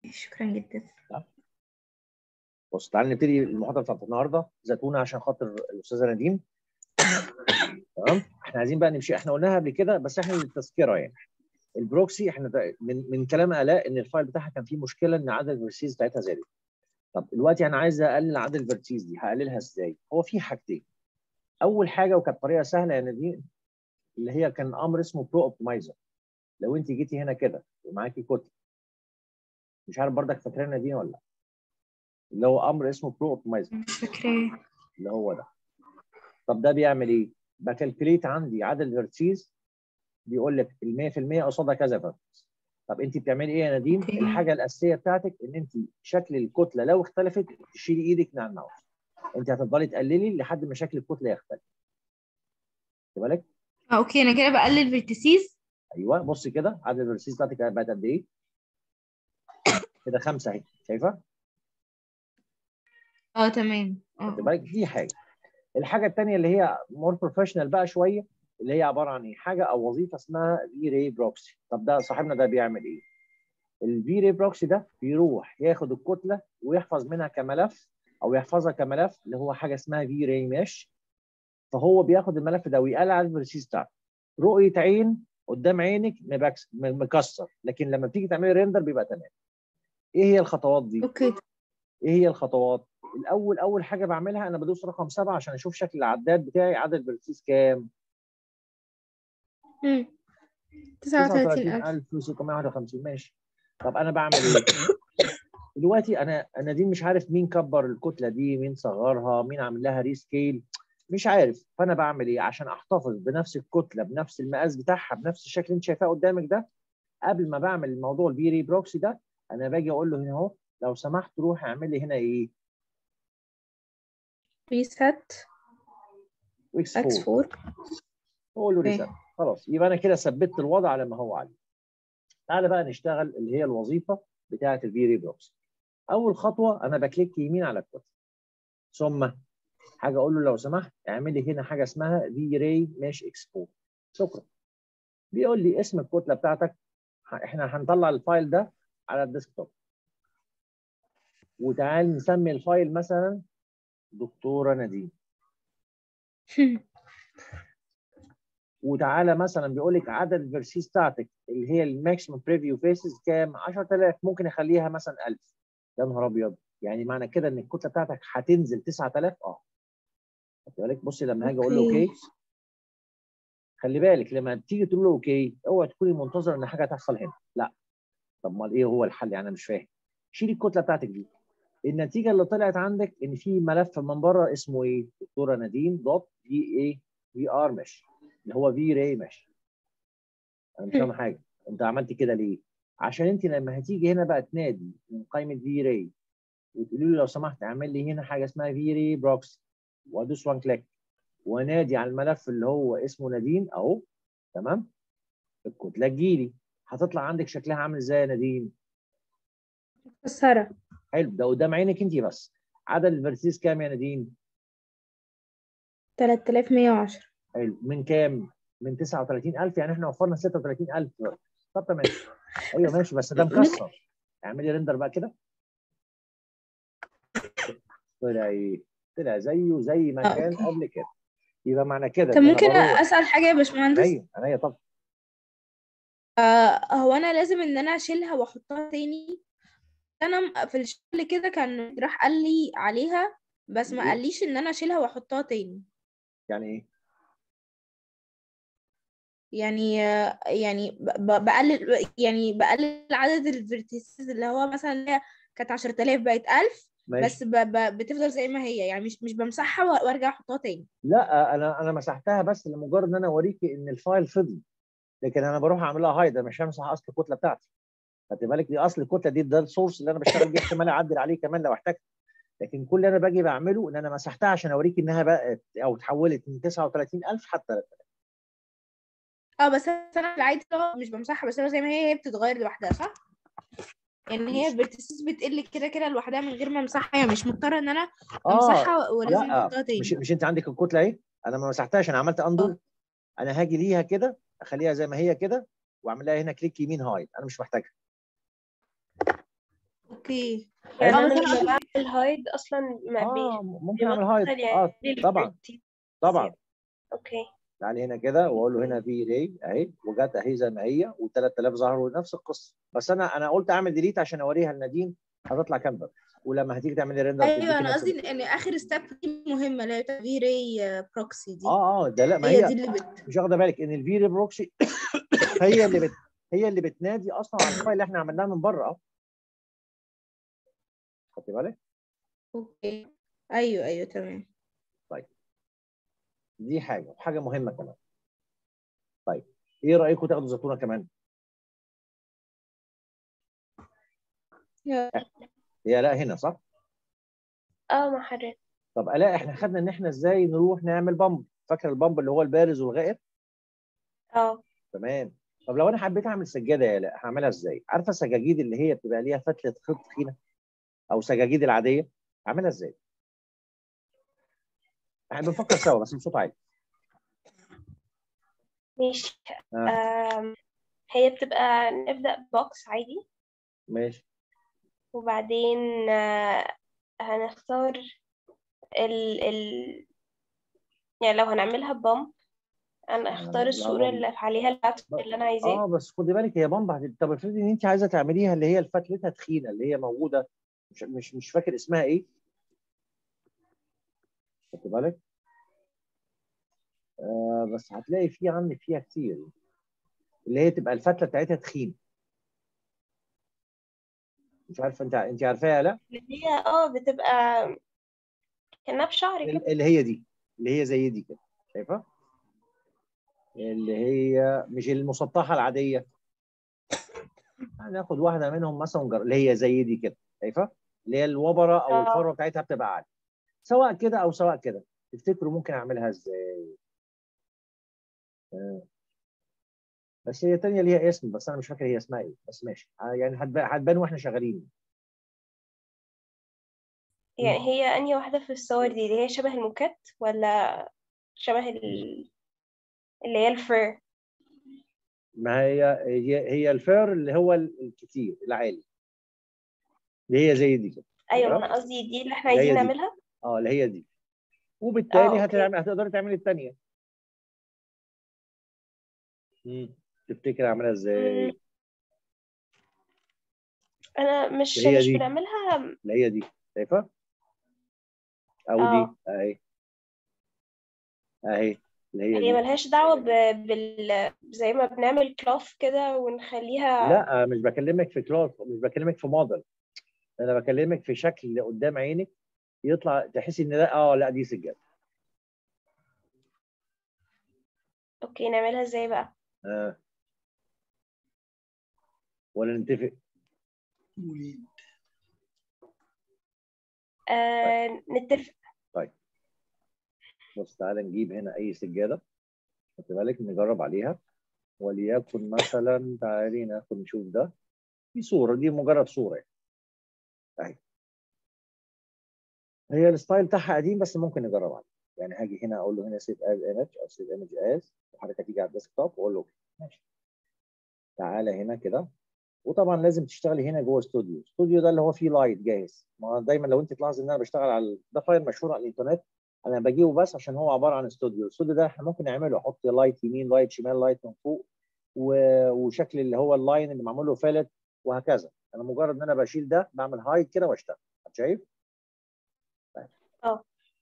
شكرا جدا بص تعالى نبتدي المحاضره بتاعت النهارده زيتونه عشان خاطر الاستاذه نديم تمام احنا عايزين بقى نمشي احنا قلناها قبل كده بس احنا للتذكره يعني البروكسي احنا ده- من من كلام الاء ان الفايل بتاعها كان فيه مشكله ان عدد الفيرسيز بتاعتها زادت طب دلوقتي انا عايز اقلل عدد الفيرسيز دي هقللها ازاي؟ هو في حاجتين اول حاجه وكانت طريقه سهله يا نادين اللي هي كان امر اسمه برو اوبتمايزر لو انت جيتي هنا كده ومعاكي كتله مش عارف بردك فاكرها نادين ولا لا اللي هو امر اسمه برو اوبتمايزر مش فاكراه اللي هو ده طب ده بيعمل ايه؟ بكالكليت عندي عدد الفيرتسيز بيقول لك ال 100% قصادها كذا فيرتس طب انت بتعملي ايه يا نادين؟ أوكي. الحاجه الاساسيه بتاعتك ان انت شكل الكتله لو اختلفت تشيلي ايدك من على الماوس انت هتفضلي تقللي لحد ما شكل الكتله يختلف خد بالك؟ اه اوكي انا كده بقلل فيرتيسيز ايوه بصي كده عدد الفيرتسيز بتاعتك بقت قد ايه؟ كده خمسه اهي شايفه؟ اه تمام خد اه بالك دي حاجه الحاجه الثانيه اللي هي مور بروفيشنال بقى شويه اللي هي عباره عن ايه حاجه او وظيفه اسمها في راي بروكسي طب ده صاحبنا ده بيعمل ايه الفي راي بروكسي ده بيروح ياخد الكتله ويحفظ منها كملف او يحفظها كملف اللي هو حاجه اسمها في راي مش فهو بياخد الملف ده ويقلل على الفيرسيز بتاعته رؤيه عين قدام عينك مبكس- م- مكسر لكن لما بتيجي تعملي ريندر بيبقى تمام ايه هي الخطوات دي اوكي ايه هي الخطوات؟ الاول اول حاجه بعملها انا بدوس رقم سبعه عشان اشوف شكل العداد بتاعي عدد الفيرتيس كام؟ مم. 39000 39651 ماشي طب انا بعمل ايه؟ دلوقتي انا انا دي مش عارف مين كبر الكتله دي مين صغرها مين عامل لها ريسكيل مش عارف فانا بعمل ايه عشان احتفظ بنفس الكتله بنفس المقاس بتاعها بنفس الشكل اللي انت شايفاه قدامك ده قبل ما بعمل الموضوع البيري بروكسي ده انا باجي اقول له هنا اهو لو سمحت روح اعمل لي هنا ايه؟ ريست اكس اكس 4 4 هو له اوكي. ريسيت خلاص يبقى انا كده ثبت الوضع على ما هو عليه تعالى بقى نشتغل اللي هي الوظيفه بتاعه الفيري بروكس اول خطوه انا بكليك يمين على الكتله ثم حاجه اقول له لو سمحت اعمل لي هنا حاجه اسمها في راي مش اكسبورت شكرا بيقول لي اسم الكتله بتاعتك ه- احنا هنطلع الفايل ده على الديسكتوب وتعال نسمي الفايل مثلا دكتوره نادين وتعالى مثلا بيقول لك عدد الفيرسيز بتاعتك اللي هي الماكسيمم بريفيو فيسز كام 10000 ممكن اخليها مثلا 1000 يا نهار ابيض يعني معنى كده ان الكتله بتاعتك هتنزل 9000 اه خدت بالك بصي لما هاجي اقول له أوكي. اوكي خلي بالك لما تيجي تقول له اوكي اوعي تكوني منتظر ان حاجه تحصل هنا لا طب امال ايه هو الحل يعني انا مش فاهم شيلي الكتله بتاعتك دي النتيجه اللي طلعت عندك ان في ملف من بره اسمه ايه دكتوره نادين دوت في اي في ار مش اللي هو في راي مش انا مش فاهم حاجه انت عملت كده ليه عشان انت لما هتيجي هنا بقى تنادي من قائمه في راي وتقولي له لو سمحت اعمل لي هنا حاجه اسمها في راي بروكسي وادوس وان كليك وانادي على الملف اللي هو اسمه نادين اهو تمام الكتله تجيلي هتطلع عندك شكلها عامل ازاي يا نادين مكسرة حلو ده قدام عينك انت بس عدد الفيرسيز كام يا نادين 3110 حلو من كام من 39000 يعني احنا وفرنا 36000 دلوقتي. طب تمام ايوه ماشي بس ده مكسر اعملي ريندر بقى كده طلع ايه طلع زيه زي ما آه، كان أوكي. قبل كده يبقى معنى كده طب إن أنا ممكن بروح- اسال حاجه يا باشمهندس عينيا عينيا طب آه هو انا لازم ان انا اشيلها واحطها تاني انا م- في الشغل كده كان راح قال لي عليها بس ما إيه؟ قاليش ان انا اشيلها واحطها تاني يعني ايه يعني يعني آه، يعني ب- ب- بقلل يعني بقلل عدد الفيرتيسز اللي هو مثلا اللي هي كانت 10000 بقت 1000 ماشي بس ب... ب... بتفضل زي ما هي يعني مش مش بمسحها و- وارجع احطها تاني لا انا انا مسحتها بس لمجرد ان انا اوريكي ان الفايل فضي لكن انا بروح اعملها هايد انا مش همسح اصل الكتله بتاعتي خدت بالك دي اصل الكتله دي ده السورس اللي انا بشتغل بيه احتمال اعدل عليه كمان لو احتجت لكن كل اللي انا باجي بعمله ان انا مسحتها عشان اوريكي انها بقت او اتحولت من 39000 حتى 3000 اه بس انا في العادي لو مش بمسحها بس هو زي ما هي هي بتتغير لوحدها صح؟ يعني هي مش- الفيرتيسز بتقل كده كده لوحدها من غير ما امسحها يعني مش مضطره ان انا اه امسحها ولازم لا احطها تاني مش مش انت عندك الكتله اهي انا ما مسحتهاش انا عملت اندو آه. انا هاجي ليها كده اخليها زي ما هي كده واعمل لها هنا كليك يمين هايد انا مش محتاجها اوكي يعني آه، انا بس أنا لما بعمل هايد اصلا ما اه بي ممكن اعمل هايد بيبطل اه يعني طبعا طبعا اوكي تعالي هنا كده واقول له هنا في ري اهي وجت اهي زي ما هي و3000 ظهروا نفس القصه بس انا انا قلت اعمل ديليت عشان اوريها لنادين هتطلع كام بقى ولما هتيجي تعملي ريندر ايوه انا قصدي ان اخر ستيب دي مهمه اللي هي في راي بروكسي دي اه اه ده لا ما هي هي دي اللي بت مش واخده بالك ان الفيري بروكسي هي اللي بت هي اللي بتنادي اصلا على الفايل اللي احنا عملناه من بره اه خدتي بالك اوكي ايوه ايوه تمام دي حاجه وحاجه مهمه كمان طيب ايه رايكم تاخدوا زيتونه كمان يا- هي لا هنا صح اه مع حضرتك طب الاء احنا خدنا ان احنا ازاي نروح نعمل بامب فاكر البامب اللي هو البارز والغائر اه تمام طب لو انا حبيت اعمل سجاده يا لا هعملها ازاي عارفه السجاجيد اللي هي بتبقى ليها فتله خيط تخينه او سجاجيد العاديه اعملها ازاي احنا بنفكر سوا بس بصوت عالي ماشي آه. آم، هي بتبقى نبدأ بوكس عادي ماشي وبعدين آه، هنختار ال ال يعني لو هنعملها بامب انا اختار هنعملها الصورة بump. اللي عليها الباترن اللي انا عايزاه اه بس خدي بالك هي بامب هت- طب افرضي ان انت عايزه تعمليها اللي هي الفتلتها تخينه اللي هي موجوده مش مش مش فاكر اسمها ايه خدي بالك آه بس هتلاقي في عندك فيها كتير اللي هي تبقى الفتله بتاعتها تخينه مش عارفه انت انت عارفاها لا اللي هي اه بتبقى كأنها بشعر كده اللي هي دي اللي هي زي دي كده شايفه اللي هي مش المسطحه العاديه هناخد واحده منهم مثلا ونجر- اللي هي زي دي كده شايفه اللي هي الوبره او آه. الفروه بتاعتها بتبقى عاليه سواء كده او سواء كده تفتكروا ممكن اعملها ازاي آه. بس هي تانية ليها اسم بس انا مش فاكر هي اسمها ايه بس ماشي آه، يعني هتبان هتبان واحنا شغالين يعني هي انهي واحدة في الصور دي اللي هي شبه الموكات ولا شبه ال... اللي هي الفر ما هي هي هي الفير اللي هو ال- الكتير العالي اللي هي زي دي كده ايوه تمام؟ انا قصدي دي اللي احنا اللي هي عايزين دي. نعملها اه اللي هي دي وبالتالي آه، أوكي. هتعمل هتقدري تعملي الثانيه تفتكر اعملها ازاي؟ مم. انا مش هي مش دي. بنعملها اللي هي دي شايفه؟ او آه. دي اهي اهي اللي هي هي دي ملهاش دعوة ب... بال زي ما بنعمل كلوف كده ونخليها لا مش بكلمك في كلاس مش بكلمك في موديل انا بكلمك في شكل اللي قدام عينك يطلع تحسي ان ده اه لا دي سجاده اوكي نعملها ازاي بقى آه. ولا نتفق آه نتفق بص تعالى نجيب هنا اي سجاده خد بالك نجرب عليها وليكن مثلا تعالي ناخد نشوف ده دي صوره دي مجرد صوره يعني اهي هي الستايل بتاعها قديم بس ممكن نجرب عليه يعني هاجي هنا اقول له هنا سيف از ايمج او سيف ايمج از وحضرتك هتيجي على الديسك توب واقول له اوكي ماشي تعالى هنا كده وطبعا لازم تشتغلي هنا جوه استوديو استوديو ده اللي هو فيه لايت جاهز ما دايما لو انت تلاحظ ان انا بشتغل على ده فايل مشهور على الانترنت انا بجيبه بس عشان هو عباره عن استوديو الاستوديو ده احنا ممكن نعمله احط لايت يمين لايت شمال لايت من فوق و... وشكل اللي هو اللاين اللي معمول له فالت وهكذا انا مجرد ان انا بشيل ده بعمل هايد كده واشتغل شايف طيب. اه.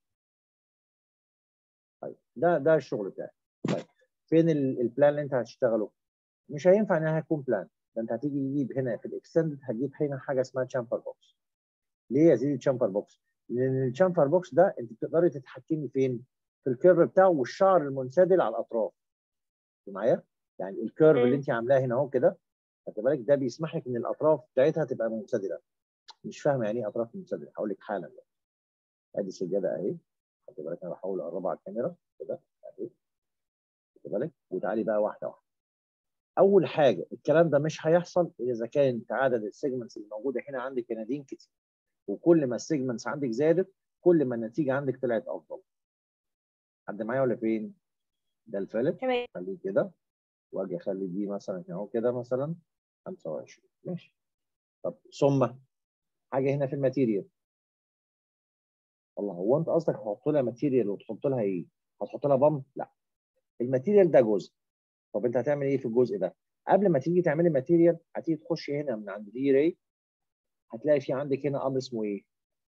طيب ده ده الشغل بتاعي طيب فين ال- البلان اللي انت هتشتغله مش هينفع انها هيكون بلان ده انت هتيجي تجيب هنا في الاكستندد هتجيب هنا حاجه اسمها تشامبر بوكس ليه يا سيدي تشامبر بوكس لان التشامبر بوكس ده انت بتقدري تتحكمي فين في الكيرف بتاعه والشعر المنسدل على الاطراف أنت معايا يعني الكيرف اللي مم. انت عاملاه هنا اهو كده خدي بالك ده بيسمح لك ان الاطراف بتاعتها تبقى منسدله مش فاهمه يعني ايه اطراف منسدله هقول لك حالا بقى. ادي السجاده اهي خدي بالك انا بحاول اقربها على الكاميرا كده اهي خدي بالك وتعالي بقى واحده واحده اول حاجه الكلام ده مش هيحصل اذا كانت عدد السيجمنتس اللي موجوده هنا عندك ينادين كتير وكل ما السيجمنتس عندك زادت كل ما النتيجه عندك طلعت افضل حد معايا ولا فين ده الفالت تمام خليه كده واجي اخلي دي مثلا اهو كده مثلا 25 ماشي طب ثم حاجه هنا في الماتيريال الله هو انت قصدك هتحط لها ماتيريال وتحط لها ايه؟ هتحط لها بامب؟ لا الماتيريال ده جزء طب انت هتعمل ايه في الجزء ده؟ قبل ما تيجي تعملي ماتيريال هتيجي تخش هنا من عند في راي هتلاقي في عندك هنا امر اسمه ايه؟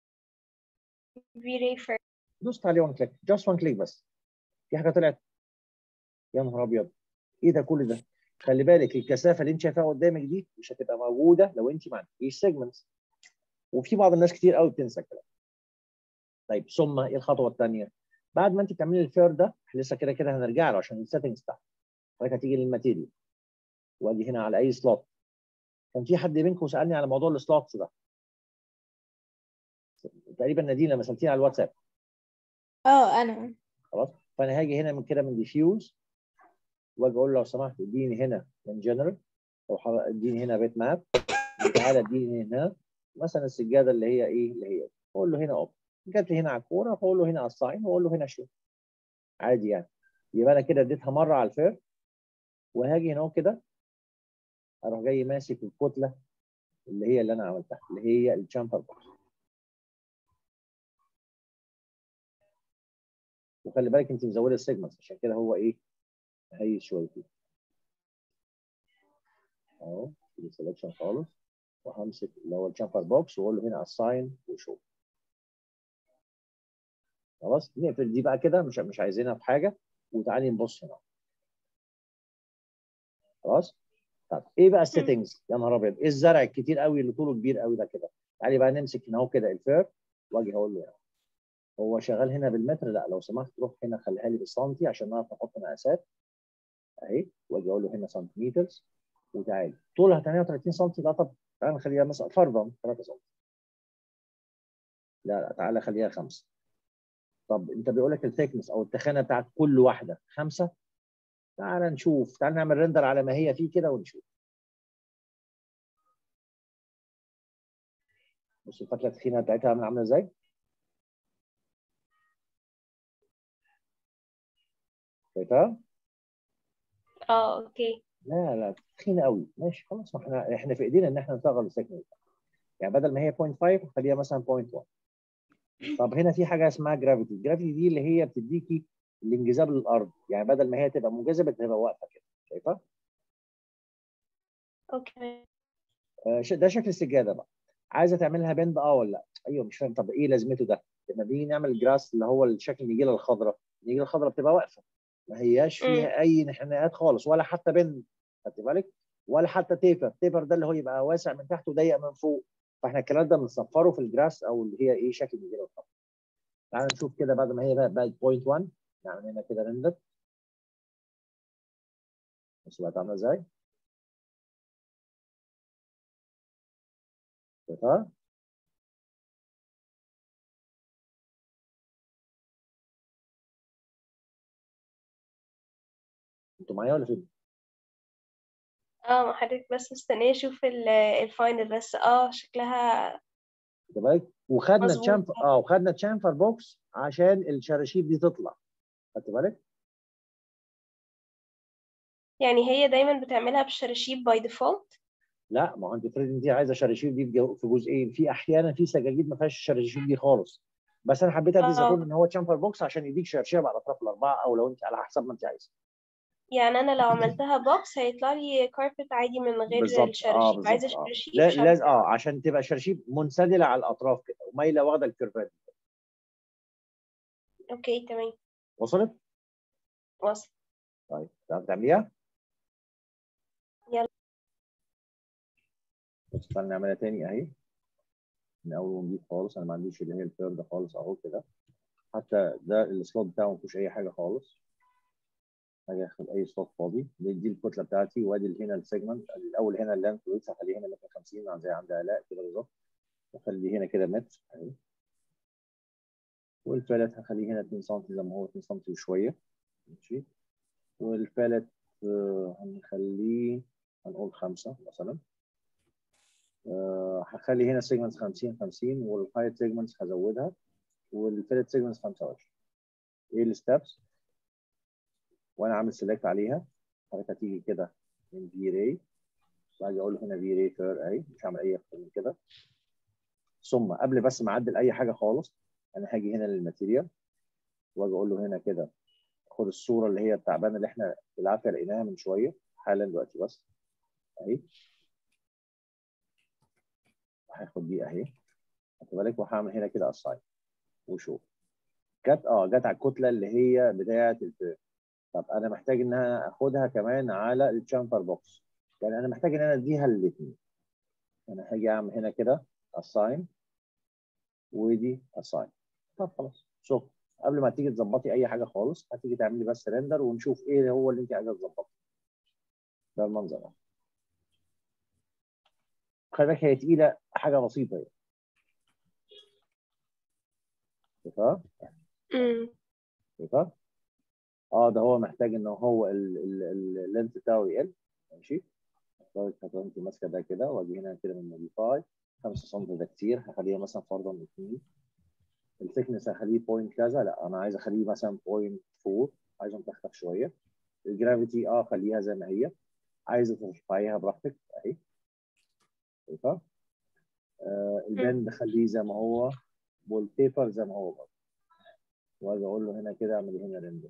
في فير دوست عليه وان كليك جاست وان كليك بس في حاجه طلعت يا نهار ابيض ايه ده كل ده؟ خلي بالك الكثافه اللي انت شايفاها قدامك دي مش هتبقى موجوده لو انت ما عندكيش سيجمنتس وفي بعض الناس كتير قوي بتنسى الكلام طيب ثم ايه الخطوه الثانيه؟ بعد ما انت تعملي الفير ده لسه كده كده هنرجع له عشان السيتنجز بتاعته حضرتك هتيجي للماتيريال واجي هنا على اي سلوت كان في حد منكم سالني على موضوع السلوتس ده تقريبا نادين لما سالتيني على الواتساب اه انا خلاص فانا هاجي هنا من كده من ديفيوز واجي اقول له لو سمحت اديني هنا من جنرال او حضرتك اديني هنا بيت ماب تعالى اديني هنا مثلا السجاده اللي هي ايه اللي هي اقول له هنا اوب جات لي هنا على الكوره فاقول له هنا الساين واقول له هنا شو عادي يعني يبقى انا كده اديتها مره على الفير وهاجي هنا كده اروح جاي ماسك الكتله اللي هي اللي انا عملتها اللي هي الشامبر بوكس وخلي بالك انت مزوده السيجمنتس عشان كده هو ايه هي شويه كده اهو سelection خالص وهمسك اللي هو الشامبر بوكس واقول له هنا اساين وشو خلاص نقفل دي بقى كده مش مش عايزينها في حاجه وتعالي نبص هنا خلاص طب ايه بقى السيتنجز يا نهار ابيض ايه الزرع الكتير قوي اللي طوله كبير قوي ده كده تعالي بقى نمسك هنا اهو كده الفير واجي اقول له يعني. هو شغال هنا بالمتر لا لو سمحت روح هنا خليها لي بالسنتي عشان نعرف نحط مقاسات اهي واجي اقول له هنا سنتيمتر وتعالي طولها 38 سم لا طب تعالى نخليها مثلا فرضا 3 سم لا لا تعالى خليها 5 طب انت بيقول لك الثيكنس او التخانه بتاعت كل واحده 5 تعالى نشوف تعالى نعمل ريندر على ما هي فيه كده ونشوف بص الفتله التخينه بتاعتها عامله عامله ازاي شايفها؟ اه اوكي لا لا تخينه قوي ماشي خلاص ما احنا احنا في ايدينا ان احنا نشغل السيجنال يعني بدل ما هي 0.5 خليها مثلا 0.1 طب هنا في حاجه اسمها جرافيتي الجرافيتي دي اللي هي بتديكي الانجذاب للارض يعني بدل ما هي تبقى منجذبه تبقى واقفه كده شايفه؟ اوكي آه ش- ده شكل السجاده بقى عايزه تعملها بند اه ولا لا ايوه مش فاهم طب ايه لازمته ده لما بنيجي نعمل الجراس اللي هو الشكل النجيله الخضراء النجيله الخضراء بتبقى واقفه ما هياش فيها اي انحناءات خالص ولا حتى بند خدت بالك ولا حتى تيبر تيبر ده اللي هو يبقى واسع من تحت وضيق من فوق فاحنا الكلام ده بنصفره في الجراس او اللي هي ايه شكل النجيله الخضراء تعال نشوف كده بعد ما هي بقت بقت بوينت 1 نعمل هنا كده ريندر بص بقت عامله ازاي شايفها؟ انتوا معايا ولا فين؟ اه ما حضرتك بس مستنية اشوف ال- الفاينل بس اه شكلها خدت بالك؟ وخدنا مظبوط. تشامفر اه وخدنا تشامفر بوكس عشان الشراشيب دي تطلع خدت بالك؟ يعني هي دايما بتعملها بالشراشيب باي ديفولت لا ما هو انت افرض انت عايزه شراشيب دي في جو- في جزئين في احيانا في سجاجيد ما فيهاش الشراشيب دي خالص بس انا حبيت ادي آه. زيتون ان هو تشامفر بوكس عشان يديك شرشيب على الاطراف الاربعه او لو انت على حسب ما انت عايزه يعني انا لو عملتها بوكس هيطلع لي كاربت عادي من غير بالظبط اه الشراشيب عايزة بالظبط اه شراشيب لا- شبه لازم اه عشان تبقى شراشيب منسدله على الاطراف كده ومايله واخده الكيرفات دي. اوكي تمام وصلت؟ وصل طيب تعرف تعمليها؟ يلا. بص تعالى نعملها تاني اهي من اول ونجيب خالص انا ما عنديش اللي هي الفير ده خالص اهو كده حتى ده السلوت بتاعه ما فيهوش اي حاجه خالص هاجي اخد اي سلوت فاضي دي, دي الكتله بتاعتي وادي اللي هنا السيجمنت الاول هنا اللانث ويدث هخليه هنا متر 50 زي عند علاء كده بالظبط واخليه هنا كده متر اهي والفالت هخليه هنا 2 سم زي ما هو 2 سم وشويه ماشي والفالت آه، هنخليه هنقول 5 مثلا آه، هخلي هنا سيجمنتس 50 50 والهايت سيجمنتس هزودها والفيلت سيجمنتس 25 ايه الستبس وانا عامل سيلكت عليها حضرتك هتيجي كده من في راي واجي اقول له هنا في راي فير اهي مش هعمل اي اكتر من كده ثم قبل بس ما اعدل اي حاجه خالص انا هاجي هنا للماتيريال واجي اقول له هنا كده خد الصوره اللي هي التعبانه اللي احنا بالعافيه لقيناها من شويه حالا دلوقتي بس اهي هاخد دي اهي خد بالك وهعمل هنا كده اساين وشوف جت اه جت على الكتله اللي هي بتاعه الفيرم طب انا محتاج ان انا اخدها كمان على الشامبر بوكس يعني انا محتاج ان انا اديها الاثنين انا هاجي اعمل هنا كده اساين ودي اساين طب خلاص شوف قبل ما تيجي تظبطي اي حاجه خالص هتيجي تعملي بس ريندر ونشوف ايه هو اللي انت عايزه تظبطه ده المنظر ده خلي بالك هي تقيله حاجه بسيطه يعني شايفها؟ امم شايفها؟ اه ده هو محتاج ان هو اللينس بتاعه يقل ماشي انت ماسكه ده كده واجي هنا كده من موديفاي 5 سم ده كتير هخليها مثلا فرضا 2 الثيكنس هخليه بوينت كذا لا انا عايز اخليه مثلا بوينت 4 عايزه متختخ شويه الجرافيتي اه خليها زي ما هي عايزه ترفعيها براحتك اهي شايفه آه البند خليه زي ما هو والبيبر زي ما هو برضه واجي اقول له هنا كده اعمل هنا ريندر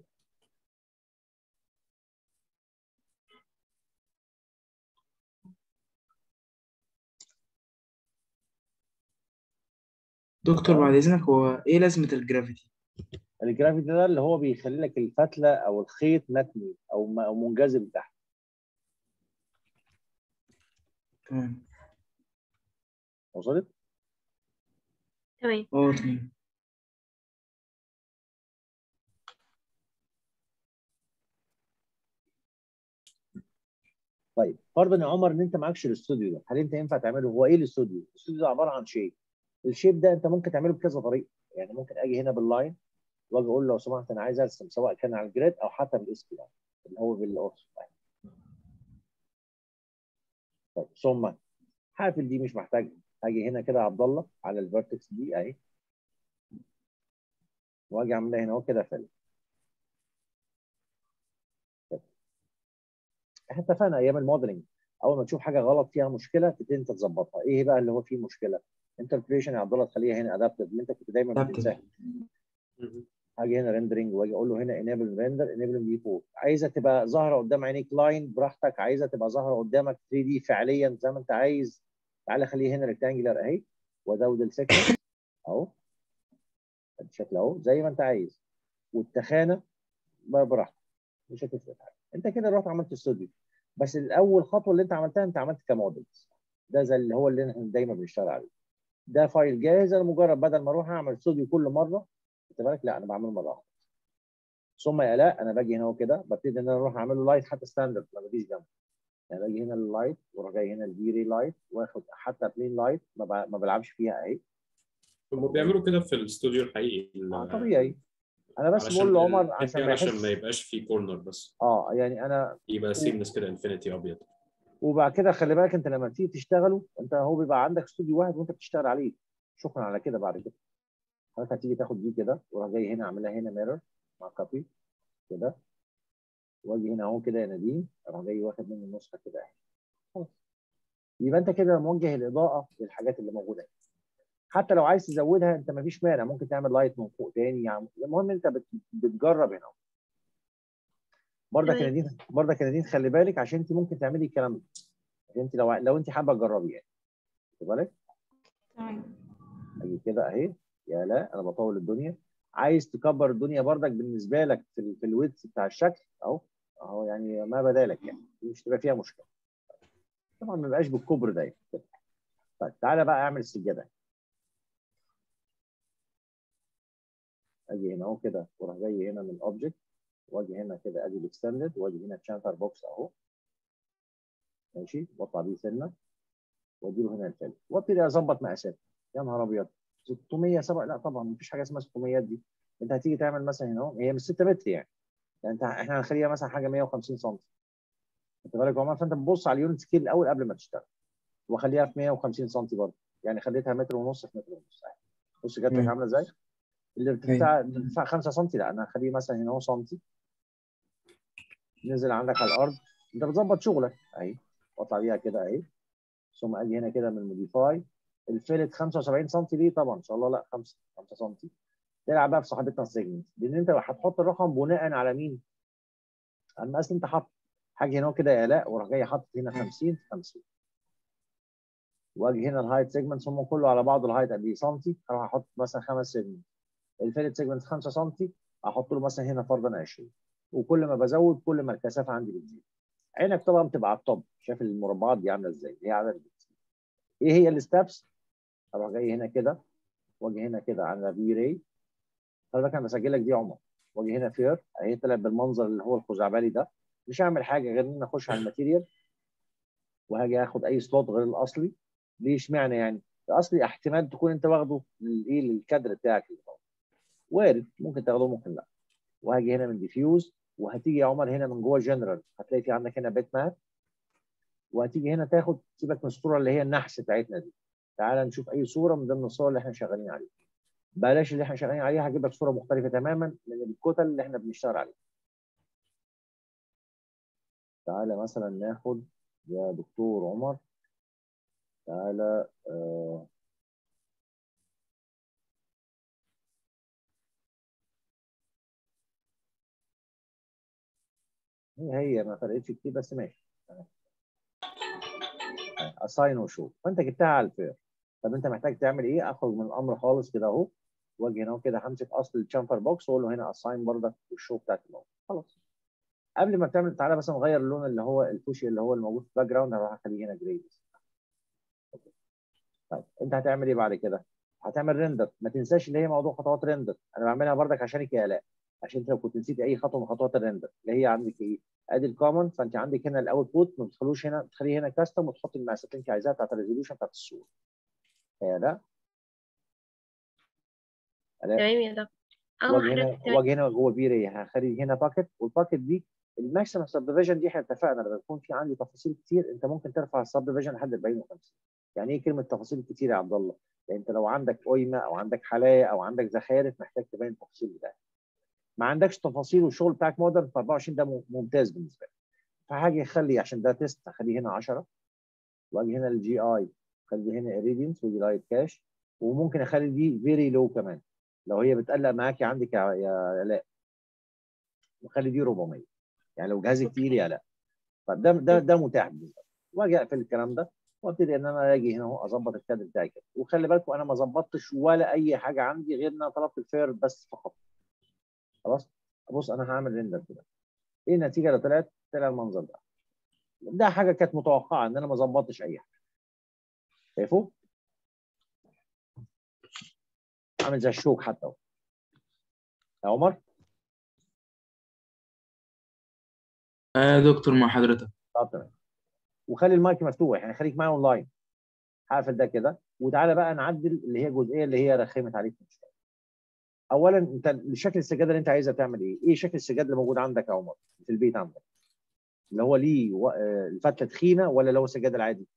دكتور بعد إذنك هو إيه لازمة الجرافيتي؟ الجرافيتي ده اللي هو بيخلي لك الفتله او الخيط متني او م- أو منجذب تحت تمام وصلت؟ تمام اه تمام طيب فرضا يا عمر ان انت معكش الاستوديو ده هل انت ينفع تعمله هو ايه الاستوديو؟ الاستوديو ده عباره عن شيب الشيب ده انت ممكن تعمله بكذا طريقه يعني ممكن اجي هنا باللاين واجي اقول له لو سمحت انا عايز ارسم سواء كان على الجريد او حتى بالاس بي اللي هو بالقرص طيب ثم حافل دي مش محتاجها هاجي هنا كده يا عبد الله على الفيرتكس دي اهي واجي اعملها هنا اهو كده فل احنا اتفقنا ايام الموديلنج اول ما تشوف حاجه غلط فيها مشكله تبتدي انت تظبطها ايه بقى اللي هو فيه مشكله انتربريشن يا عبد الله تخليها هنا ادابتيف اللي انت كنت دايما Adaptive. بتنساها هاجي هنا ريندرنج واجي اقول له هنا انيبل ريندر انيبل دي فور عايزه تبقى ظاهره قدام عينيك لاين براحتك عايزه تبقى ظاهره قدامك 3 دي فعليا زي ما انت عايز تعالى خليه هنا ريكتانجلر اهي وازود السكشن اهو الشكل اهو زي ما انت عايز والتخانه بقى براحتك مش هتفرق حاجه انت كده رحت عملت استوديو بس الاول خطوه اللي انت عملتها انت عملت كموديلز ده زي اللي هو اللي احنا دايما بنشتغل عليه ده فايل جاهز انا مجرد بدل ما اروح اعمل استوديو كل مره خد بالك لا انا بعمله مره واحده ثم يا لا انا باجي هنا اهو كده ببتدي ان انا اروح اعمل له لايت حتى ستاندرد ما بجيش جنبه يعني باجي هنا لللايت واروح جاي هنا الفيري لايت واخد حتى بلين لايت ما, ب- ما بلعبش فيها اهي هم بيعملوا كده في الاستوديو الحقيقي آه، طبيعي انا بس علشان بقول لعمر ال- عشان ما علشان يحس ما يبقاش في كورنر بس اه يعني انا يبقى سيملس كده انفينيتي ابيض وبعد كده خلي بالك انت لما تيجي تشتغلوا انت هو بيبقى عندك استوديو واحد وانت بتشتغل عليه شكرا على كده بعد كده حضرتك هتيجي تاخد دي كده وراح جاي هنا اعملها هنا ميرور مع كوبي كده واجي هنا اهو كده يا نديم اروح جاي واخد منه النسخه كده اهي خلاص يبقى انت كده موجه الاضاءه للحاجات اللي موجوده هنا. حتى لو عايز تزودها انت مفيش مانع ممكن تعمل لايت من فوق تاني يعني المهم انت بت- بتجرب هنا برضك يا تمام. نادين برضك يا نادين خلي بالك عشان انت ممكن تعملي الكلام ده عشان انت لو لو انت حابه تجربي يعني خد بالك تمام اجي كده اهي يا لا انا بطول الدنيا عايز تكبر الدنيا برضك بالنسبه لك في, ال- في الويدث بتاع الشكل اهو اهو يعني ما بدالك يعني دي مش تبقى فيها مشكله طبعا ما يبقاش بالكبر ده يعني. كده. طيب تعالى بقى اعمل السجاده اجي هنا اهو كده واروح جاي هنا من الاوبجكت واجي هنا كده ادي الاكستندد واجي هنا تشانفر بوكس اهو ماشي واطلع بيه سنه وادي له هنا الفيلم وابتدي اظبط مقاسات يا نهار ابيض 600 سبع لا طبعا مفيش حاجه اسمها 600 دي انت هتيجي تعمل مثلا هنا اهو هي مش 6 متر يعني يعني انت احنا هنخليها مثلا حاجه 150 سم انت بالك يا عمر فانت بتبص على اليونت سكيل الاول قبل ما تشتغل واخليها في 150 سم برضه يعني خليتها متر ونص في متر ونص أهي. بص جت لك مم. عامله ازاي الارتفاع الارتفاع 5 سم لا انا هخليه مثلا هنا اهو سم نزل عندك على الارض انت بتظبط شغلك اهي واطلع بيها كده اهي ثم اجي هنا كده من موديفاي الفيلت 75 سم ليه طبعا ان شاء الله لا 5 5 سم تلعب بقى في صاحبتنا السيجمنت لان انت هتحط الرقم بناء على مين؟ على المقاس اللي انت حاطه حاجه هنا كده يا الاء وراح جاي حاطط هنا 50 في 50 واجي هنا الهايت سيجمنتس هم كله على بعضه الهايت قد ايه سنتي اروح احط مثلا خمس سيجمنت الفيلت سيجمنت 5 سم احط له مثلا هنا فرضا 20 وكل ما بزود كل ما الكثافه عندي بتزيد عينك طبعا بتبقى على الطب شايف المربعات دي عامله ازاي هي عدد بتزيد ايه هي الستبس اروح جاي هنا كده واجي هنا كده على في راي خلي بالك انا بسجل لك دي يا عمر واجي هنا فير اهي طلعت بالمنظر اللي هو الخزعبلي ده مش هعمل حاجه غير ان اخش على الماتيريال وهاجي اخد اي سلوت غير الاصلي ليه اشمعنى يعني؟ الاصلي احتمال تكون انت واخده للايه للكادر بتاعك اللي هو. وارد ممكن تاخده ممكن لا وهاجي هنا من ديفيوز وهتيجي يا عمر هنا من جوه جنرال هتلاقي في عندك هنا بيت ماب وهتيجي هنا تاخد سيبك من الصوره اللي هي النحس بتاعتنا دي تعال نشوف اي صوره من ضمن الصور اللي احنا شغالين عليها بلاش اللي احنا شغالين عليها هجيب لك صوره مختلفه تماما من الكتل اللي احنا بنشتغل عليها تعالى مثلا ناخد يا دكتور عمر تعالى آه هي هي ما فرقتش كتير بس ماشي اساين وشو فانت جبتها على الفير طب انت محتاج تعمل ايه اخرج من الامر خالص كده اهو واجي هنا كده همسك اصل الشامبر بوكس واقول له هنا اساين بردك والشو بتاعت الموضوع خلاص قبل ما تعمل تعالى بس نغير اللون اللي هو الفوشي اللي هو الموجود في الباك جراوند هروح اخليه هنا جراي طيب انت هتعمل ايه بعد كده؟ هتعمل ريندر ما تنساش اللي هي موضوع خطوات ريندر انا بعملها بردك عشانك يا الاء عشان انت لو كنت نسيت اي خطوه من خطوات الريندر اللي هي عندك ايه؟ ادي الكومن فانت عندك هنا الاوتبوت ما بتخلوش هنا بتخليه هنا كاستم وتحط المقاسات اللي انت عايزاها بتاعت الريزوليوشن بتاعت الصوره. يا لا تمام يا دكتور اه واجي هنا حضرتك تمام واجي هنا جوه بيري هخلي هنا باكت والباكت دي الماكسيمم سب ديفيجن دي احنا اتفقنا لما يكون في عندي تفاصيل كتير انت ممكن ترفع السب ديفيجن لحد 40 و50 يعني ايه كلمه تفاصيل كتير يا عبد الله؟ يعني انت لو عندك قيمه او عندك حلايا او عندك زخارف محتاج تبين التفاصيل بتاعتك ما عندكش تفاصيل والشغل بتاعك مودرن ف 24 ده ممتاز بالنسبه لك فهاجي اخلي عشان ده تيست اخليه هنا 10 واجي هنا الجي اي اخلي هنا اريدينس ودي لايت كاش وممكن اخلي دي فيري لو كمان لو هي بتقلق معاكي عندك يا يا الاء وخلي دي 400 يعني لو جهازك تقيل يا لا فده ده ده متاح بالنسبه لي واجي اقفل الكلام ده وابتدي ان انا اجي هنا اهو اظبط الكادر بتاعي كده وخلي بالكم انا ما ظبطتش ولا اي حاجه عندي غير ان انا طلبت الفير بس فقط خلاص بص انا هعمل ريندر كده ايه النتيجه اللي طلعت طلع المنظر ده ده حاجه كانت متوقعه ان انا ما ظبطتش اي حاجه شايفه عامل زي الشوك حتى اهو يا عمر آه دكتور مع حضرتك طب تمام وخلي المايك مفتوح يعني خليك معايا اونلاين هقفل ده كده وتعالى بقى نعدل اللي هي الجزئيه اللي هي رخمت عليك من شويه اولا انت شكل السجاده اللي انت عايزها تعمل ايه؟ ايه شكل السجاده اللي موجود عندك يا عمر في البيت عندك؟ اللي هو ليه و- آه، الفتله تخينه ولا اللي هو السجاده العادي؟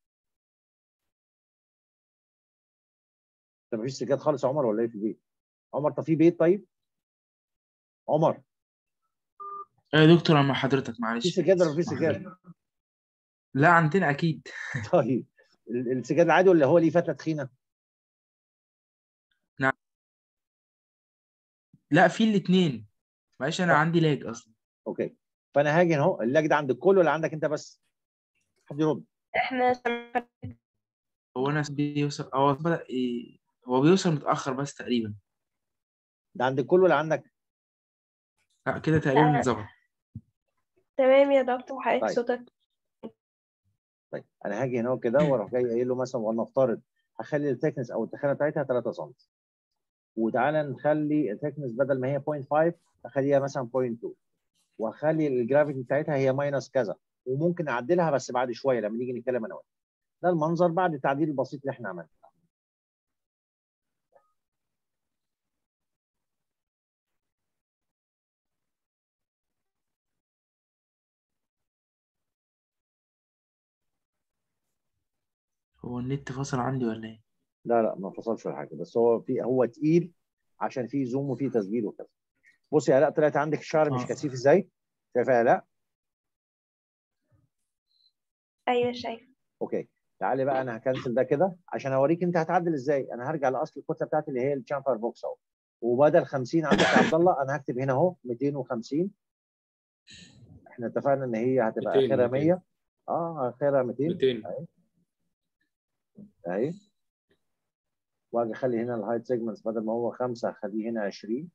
انت مفيش سجاد خالص يا عمر ولا ايه في البيت؟ عمر طب في بيت طيب؟ عمر آه دكتور أنا مع حضرتك في معلش سجاد ولا مفيش سجاد؟ لا عندنا أكيد طيب ال- السجاد العادي ولا هو ليه فتله تخينه؟ لا في الاتنين معلش أنا عندي لاج أصلا اوكي فانا هاجي اهو اللاج ده عند الكل ولا عندك انت بس؟ حد يرد احنا سمعنا هو أنا بيوصل هو بدأ إيه هو بيوصل متأخر بس تقريبا ده عند الكل ولا عندك؟ لا كده تقريبا لا. اتظبط تمام يا دكتور حضرتك طيب. صوتك طيب انا هاجي هنا كده واروح جاي قايل له مثلا ولنفترض هخلي الثيكنس او التخانه بتاعتها 3 سم وتعالى نخلي الثيكنس بدل ما هي 0.5 اخليها مثلا 0.2 واخلي الجرافيتي بتاعتها هي ماينس كذا وممكن اعدلها بس بعد شويه لما نيجي نتكلم انا وانت ده المنظر بعد التعديل البسيط اللي احنا عملناه هو النت فصل عندي ولا إيه؟ لا لا ما فصلش ولا حاجه بس هو في هو تقيل عشان فيه زوم وفيه تسجيل وكذا بصي يا لا طلعت عندك الشعر مش آه. كثيف ازاي شايفها يا لا ايوه شايف اوكي تعالي بقى انا هكنسل ده كده عشان اوريك انت هتعدل ازاي انا هرجع لاصل الكتله بتاعتي اللي هي الشامبر بوكس اهو وبدل 50 عندك يا عبد الله انا هكتب هنا اهو 250 احنا اتفقنا ان هي هتبقى 200 اخرها 200. 100 اه اخرها 200 200 اهي واجي اخلي هنا الهايت سيجمنتس بدل ما هو 5 اخليه هنا 20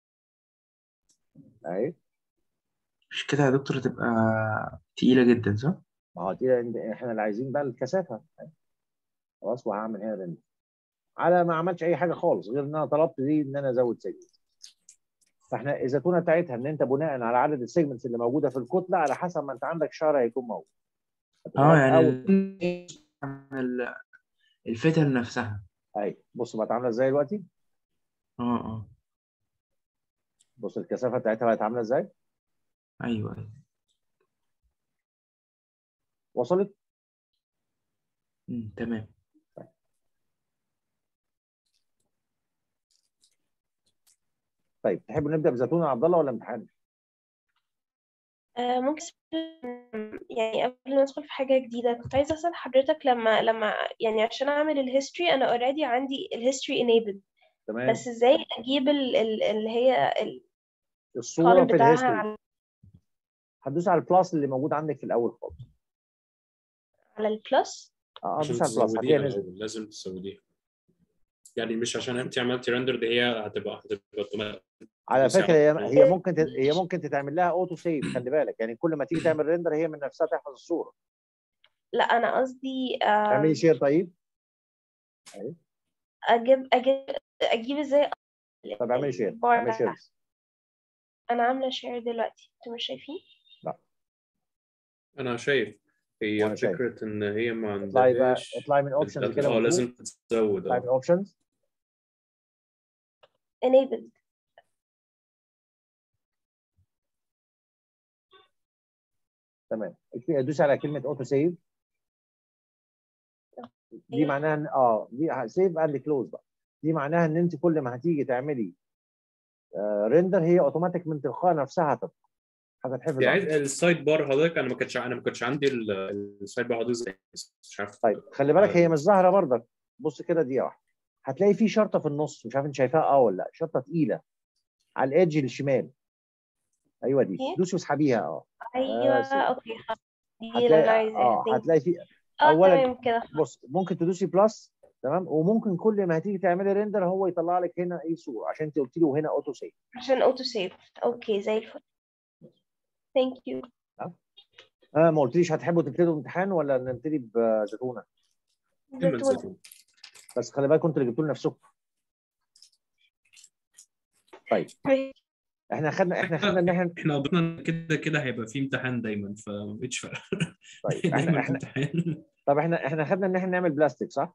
اهي مش كده يا دكتور تبقى تقيلة جدا صح؟ ما هو دي احنا اللي عايزين بقى الكثافه خلاص وهعمل هنا ريندر على ما عملتش اي حاجه خالص غير ان انا طلبت دي ان انا ازود سيجمنت فاحنا الزتونه بتاعتها ان انت بناء على عدد السيجمنتس اللي موجوده في الكتله على حسب ما انت عندك شعر هيكون موجود اه يعني أول- ال- الفتن نفسها اهي بص بقت عامله ازاي دلوقتي اه اه بص الكثافه بتاعتها بقت عامله ازاي ايوه ايوه وصلت مم، تمام طيب تحب نبدا بزيتونه يا عبد الله ولا امتحان آه، ممكن يعني قبل ما ندخل في حاجة جديدة كنت عايزة أسأل حضرتك لما لما يعني عشان أعمل الهيستوري أنا اوريدي عندي الهيستوري enabled تمام بس إزاي أجيب ال- ال- اللي هي الصوره القالب في بتاعها الهيستوري على هتدوس على البلاس اللي موجود عندك في الاول خالص على البلس اه عشان دوس على البلاس تسوديها هتلاقيها نزلت الأول لازم تسوديها يعني مش عشان انت عملتي ريندر دي هي هتبقى هتبقى اوتوماتيك على دوسي فكره هي على- هي ممكن تت- هي ممكن تتعمل لها اوتو سيف خلي بالك يعني كل ما تيجي تعمل ريندر هي من نفسها تحفظ الصوره لا أنا قصدي آم، اعملي شير طيب أجيب أجيب أجيب إزاي طب اعملي شير البار اعملي شير أنا عاملة شير دلوقتي أنتوا مش شايفين؟ انا شايف هي وأنا شايف. فكره ان هي ما اطلعي بقى عندهاش اطلعي من اوبشنز كده اه مظبوط. لازم تزود اطلعي من اه اوبشنز enabled تمام اكتبي- دوسي على كلمه اوتو سيف دي معناها ان اه دي سيف اند كلوز بقى دي معناها ان انت كل ما هتيجي تعملي ريندر هي اوتوماتيك من تلقاء نفسها هتبقى هتتحفظ يعني عندك. السايد بار حضرتك انا ما كنتش انا ما كنتش عندي ال- السايد بار حضرتك ازاي مش عارف طيب خلي بالك هي مش ظاهره برضك بص كده دقيقه واحده هتلاقي في شرطه في النص مش عارف انت شايفاها اه ولا لا شرطه تقيله على الايدج الشمال ايوه دي إيه؟ دوسي واسحبيها اه أيوه سيف. أوكي خلاص دي اللي أنا هتلاقي عايزاها اه thank you. هتلاقي في اه أولاً- تمام كده بص ممكن تدوسي بلس تمام وممكن كل ما هتيجي تعملي ريندر هو يطلع لك هنا اي صوره عشان انت قلت له هنا اوتو سيف عشان اوتو سيف اوكي زي الفل ثانك يو اه ما قلتليش هتحبوا تبتدوا امتحان ولا نبتدي بزيتونه كلمة زيتون زيتون. بس خلي بالكم انتوا اللي جبتوا لنفسكم طيب احنا خدنا احنا خدنا ان احنا احنا قضينا كده كده هيبقى في امتحان دايما فمبقتش فارقه طيب دايما احنا في احنا امتحان طب احنا احنا خدنا ان احنا نعمل بلاستيك صح؟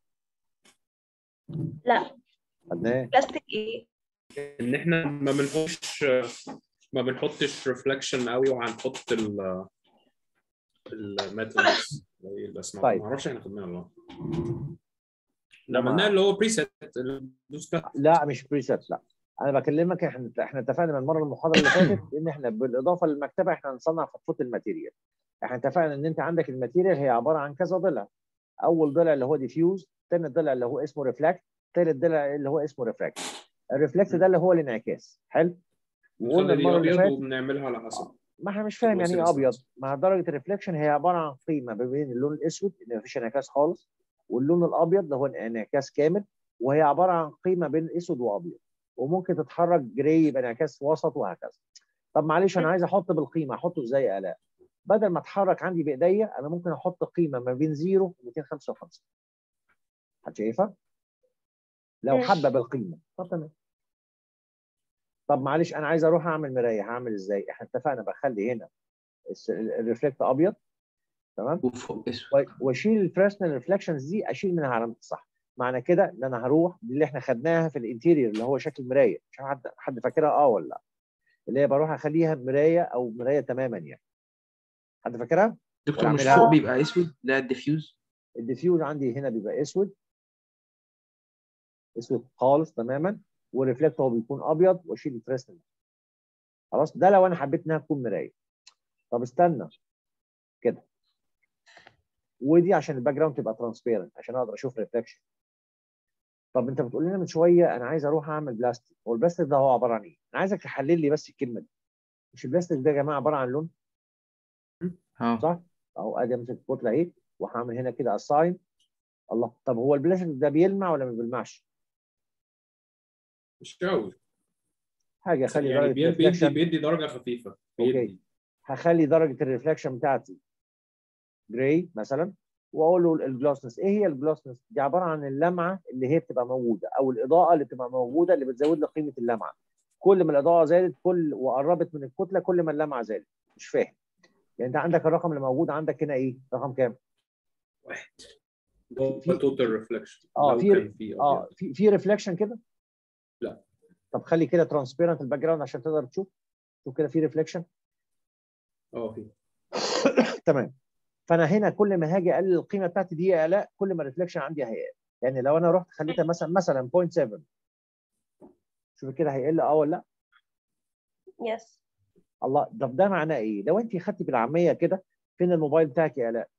لا خدنا ايه؟ بلاستيك ايه ان احنا ما بنحطش ما بنحطش ريفلكشن قوي وهنحط ال الماتريكس ايه الاسماء طيب. ما اعرفش احنا خدناها ولا لا. لما- عملناه اللي هو بريسيت دوس كات لا مش بريسيت لا انا بكلمك احنا احنا اتفقنا من المره المحاضره اللي فاتت ان احنا بالاضافه للمكتبه احنا هنصنع خطوط الماتيريال احنا اتفقنا ان انت عندك الماتيريال هي عباره عن كذا ضلع اول ضلع اللي هو ديفيوز ثاني ضلع اللي هو اسمه ريفلكت ثالث ضلع اللي هو اسمه ريفراكت الريفلكت ده اللي هو الانعكاس حلو وقلنا نخلي دي المره اللي ابيض فاتت وبنعملها على حسب ما احنا مش فاهم يعني ايه الوسيلة ابيض السادسة. مع درجه الريفلكشن هي عباره عن قيمه ما بين اللون الاسود اللي ما فيش انعكاس خالص واللون الابيض اللي هو انعكاس كامل وهي عباره عن قيمه بين اسود وابيض وممكن تتحرك جراي يبقى انعكاس وسط وهكذا طب معلش انا عايز احط بالقيمه احطه ازاي يا الاء بدل ما اتحرك عندي بايديا انا ممكن احط قيمه ما بين 0 و 255 حد شايفها لو ماشي. حابه بالقيمه طب تمام طب معلش انا عايز اروح اعمل مرايه هعمل ازاي احنا اتفقنا بخلي هنا الس- الريفلكت ابيض تمام وفوق اسود و- واشيل الفريشنال ريفلكشنز دي اشيل منها علامه الصح معنى كده ان انا هروح دي اللي احنا خدناها في الانتيريور اللي هو شكل مرايه مش عارف حد حد فاكرها اه ولا لا اللي هي بروح اخليها مرايه او مرايه تماما يعني حد فاكرها دكتور مش وأعملها- فوق بيبقى اسود ده الديفيوز الديفيوز عندي هنا بيبقى اسود اسود خالص تماما والريفلكت هو بيكون ابيض واشيل الفريشنال خلاص ده لو انا حبيت انها تكون مرايه طب استنى كده ودي عشان الباك جراوند تبقى ترانسبيرنت عشان اقدر اشوف ريفلكشن طب انت بتقول لنا من شويه انا عايز اروح اعمل بلاستيك هو البلاستيك ده هو عباره عن ايه؟ انا عايزك تحلل لي بس الكلمه دي مش البلاستيك ده يا جماعه عباره عن لون اه صح؟ اهو ادي امسك الكتله اهي وهعمل هنا كده اساين الله طب هو البلاستيك ده بيلمع ولا ما بيلمعش؟ مش قوي حاجه خلي يعني درجه بي- بيدي الريفلكشن بيدي درجه خفيفه بيدي هخلي درجه الريفلكشن بتاعتي جراي مثلا واقول له الجلوسنس ايه هي الجلوسنس دي عباره عن اللمعه اللي هي بتبقى موجوده او الاضاءه اللي بتبقى موجوده اللي بتزود لي قيمه اللمعه كل ما الاضاءه زادت كل وقربت من الكتله كل ما اللمعه زادت مش فاهم يعني انت عندك الرقم اللي موجود عندك هنا ايه رقم كام واحد في- توتال ريفلكشن اه، في- كان في اه في في ريفلكشن كده لا. طب خلي كده ترانسبيرنت الباك جراوند عشان تقدر تشوف شوف كده في ريفلكشن اه في تمام فانا هنا كل ما هاجي اقلل القيمه بتاعتي دي يا الاء كل ما الريفلكشن عندي هيقل يعني لو انا رحت خليتها مثلا مثلا 0.7 شوف كده هيقل اه ولا لا يس الله طب ده معناه ايه لو انت خدتي بالعاميه كده فين الموبايل بتاعك يا الاء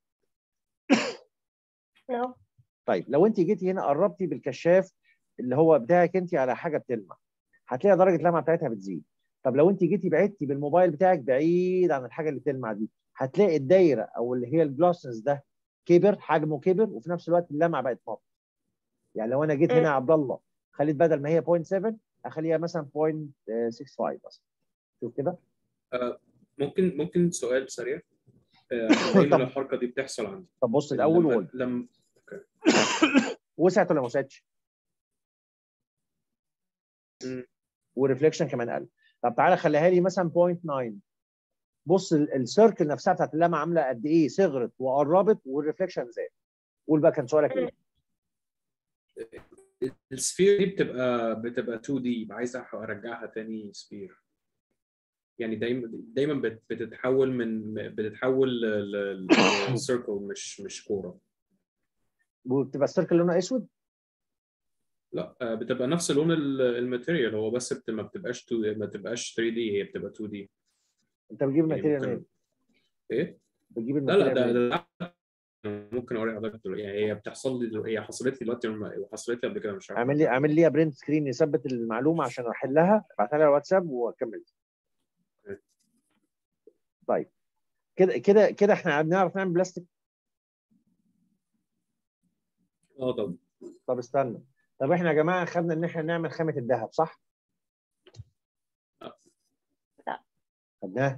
نو طيب لو انت جيتي هنا قربتي بالكشاف اللي هو بتاعك انت على حاجه بتلمع هتلاقي درجه اللمعه بتاعتها بتزيد طب لو انت جيتي بعدتي بالموبايل بتاعك بعيد عن الحاجه اللي بتلمع دي هتلاقي الدايره او اللي هي الجلوسنس ده كبر حجمه كبر وفي نفس الوقت اللمعه بقت نقط يعني لو انا جيت هنا يا عبد الله خليت بدل ما هي 0.7 اخليها مثلا 0.65 مثلا شوف كده ممكن ممكن سؤال سريع آه، عشان دايما الحركه دي بتحصل عندي طب بص الاول لما وقول لما وسعت ولا ما وسعتش؟ مم. والريفليكشن كمان قل طب تعالى خليها لي مثلا 0.9 بص ال- السيركل نفسها بتاعت اللمعه عامله قد ايه صغرت وقربت والريفليكشن زاد قول بقى كان سؤالك ايه؟ السفير دي بتبقى بتبقى 2 دي عايز أح- ارجعها تاني سفير يعني دايما دايما بت- بتتحول من بتتحول لسيركل مش مش كوره وبتبقى السيركل لونها اسود لا آه، بتبقى نفس لون ال- الماتيريال هو بس بت- ما بتبقاش 2 ما بتبقاش 3 دي هي بتبقى 2 دي انت بتجيب يعني الماتيريال ممكن- منين؟ ايه بتجيب لا لا الماتيريال ده, منين؟ ده ممكن اوريها لحضرتك دلوقتي يعني هي بتحصل لي دلوقتي هي حصلت لي دلوقتي وحصلت لي قبل كده مش عارف اعمل لي اعمل لي برنت سكرين يثبت المعلومه عشان احلها ابعتها لي على الواتساب واكمل طيب كده كده كده احنا بنعرف نعمل بلاستيك اه طب طب استنى طب احنا يا جماعه خدنا ان احنا نعمل خامه الذهب صح؟ لا. لا. خدناها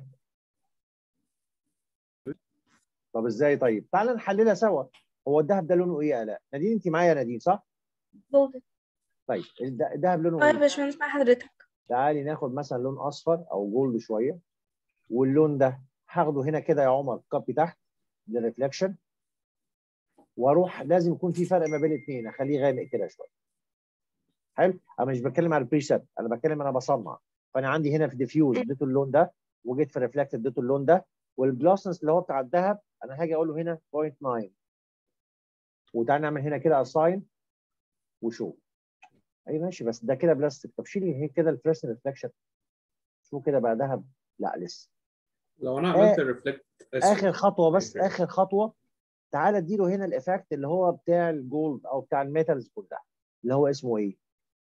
طب ازاي طيب؟ تعالى نحللها سوا هو الذهب ده لونه ايه يا الاء؟ نادين انت معايا يا نادين صح؟ جولدن طيب الد- الذهب لونه اه يا ايه؟ باشمهندس مع حضرتك تعالي ناخد مثلا لون اصفر او جولد شويه واللون ده هاخده هنا كده يا عمر كابي تحت للريفلكشن واروح لازم يكون في فرق ما بين الاثنين اخليه غامق كده شويه حلو انا مش بتكلم على البريسيت انا بتكلم انا بصنع فانا عندي هنا في ديفيوز اديته اللون ده وجيت في ريفلكت اديته اللون ده والجلاسنس اللي هو بتاع الذهب انا هاجي اقول له هنا 0.9 وتعالى نعمل هنا كده اساين وشو اي ماشي بس ده كده بلاستيك طب شيل هي كده الفريش ريفلكشن شو كده بقى ذهب لا لسه لو انا عملت الريفلكت اخر خطوه بس أوكي. اخر خطوه تعالى اديله هنا الايفكت اللي هو بتاع الجولد او بتاع الميتالز كلها اللي هو اسمه ايه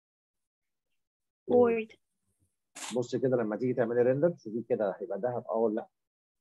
وورد بص كده لما تيجي تعملي ريندر تشوفي كده هيبقى ذهب اه ولا لا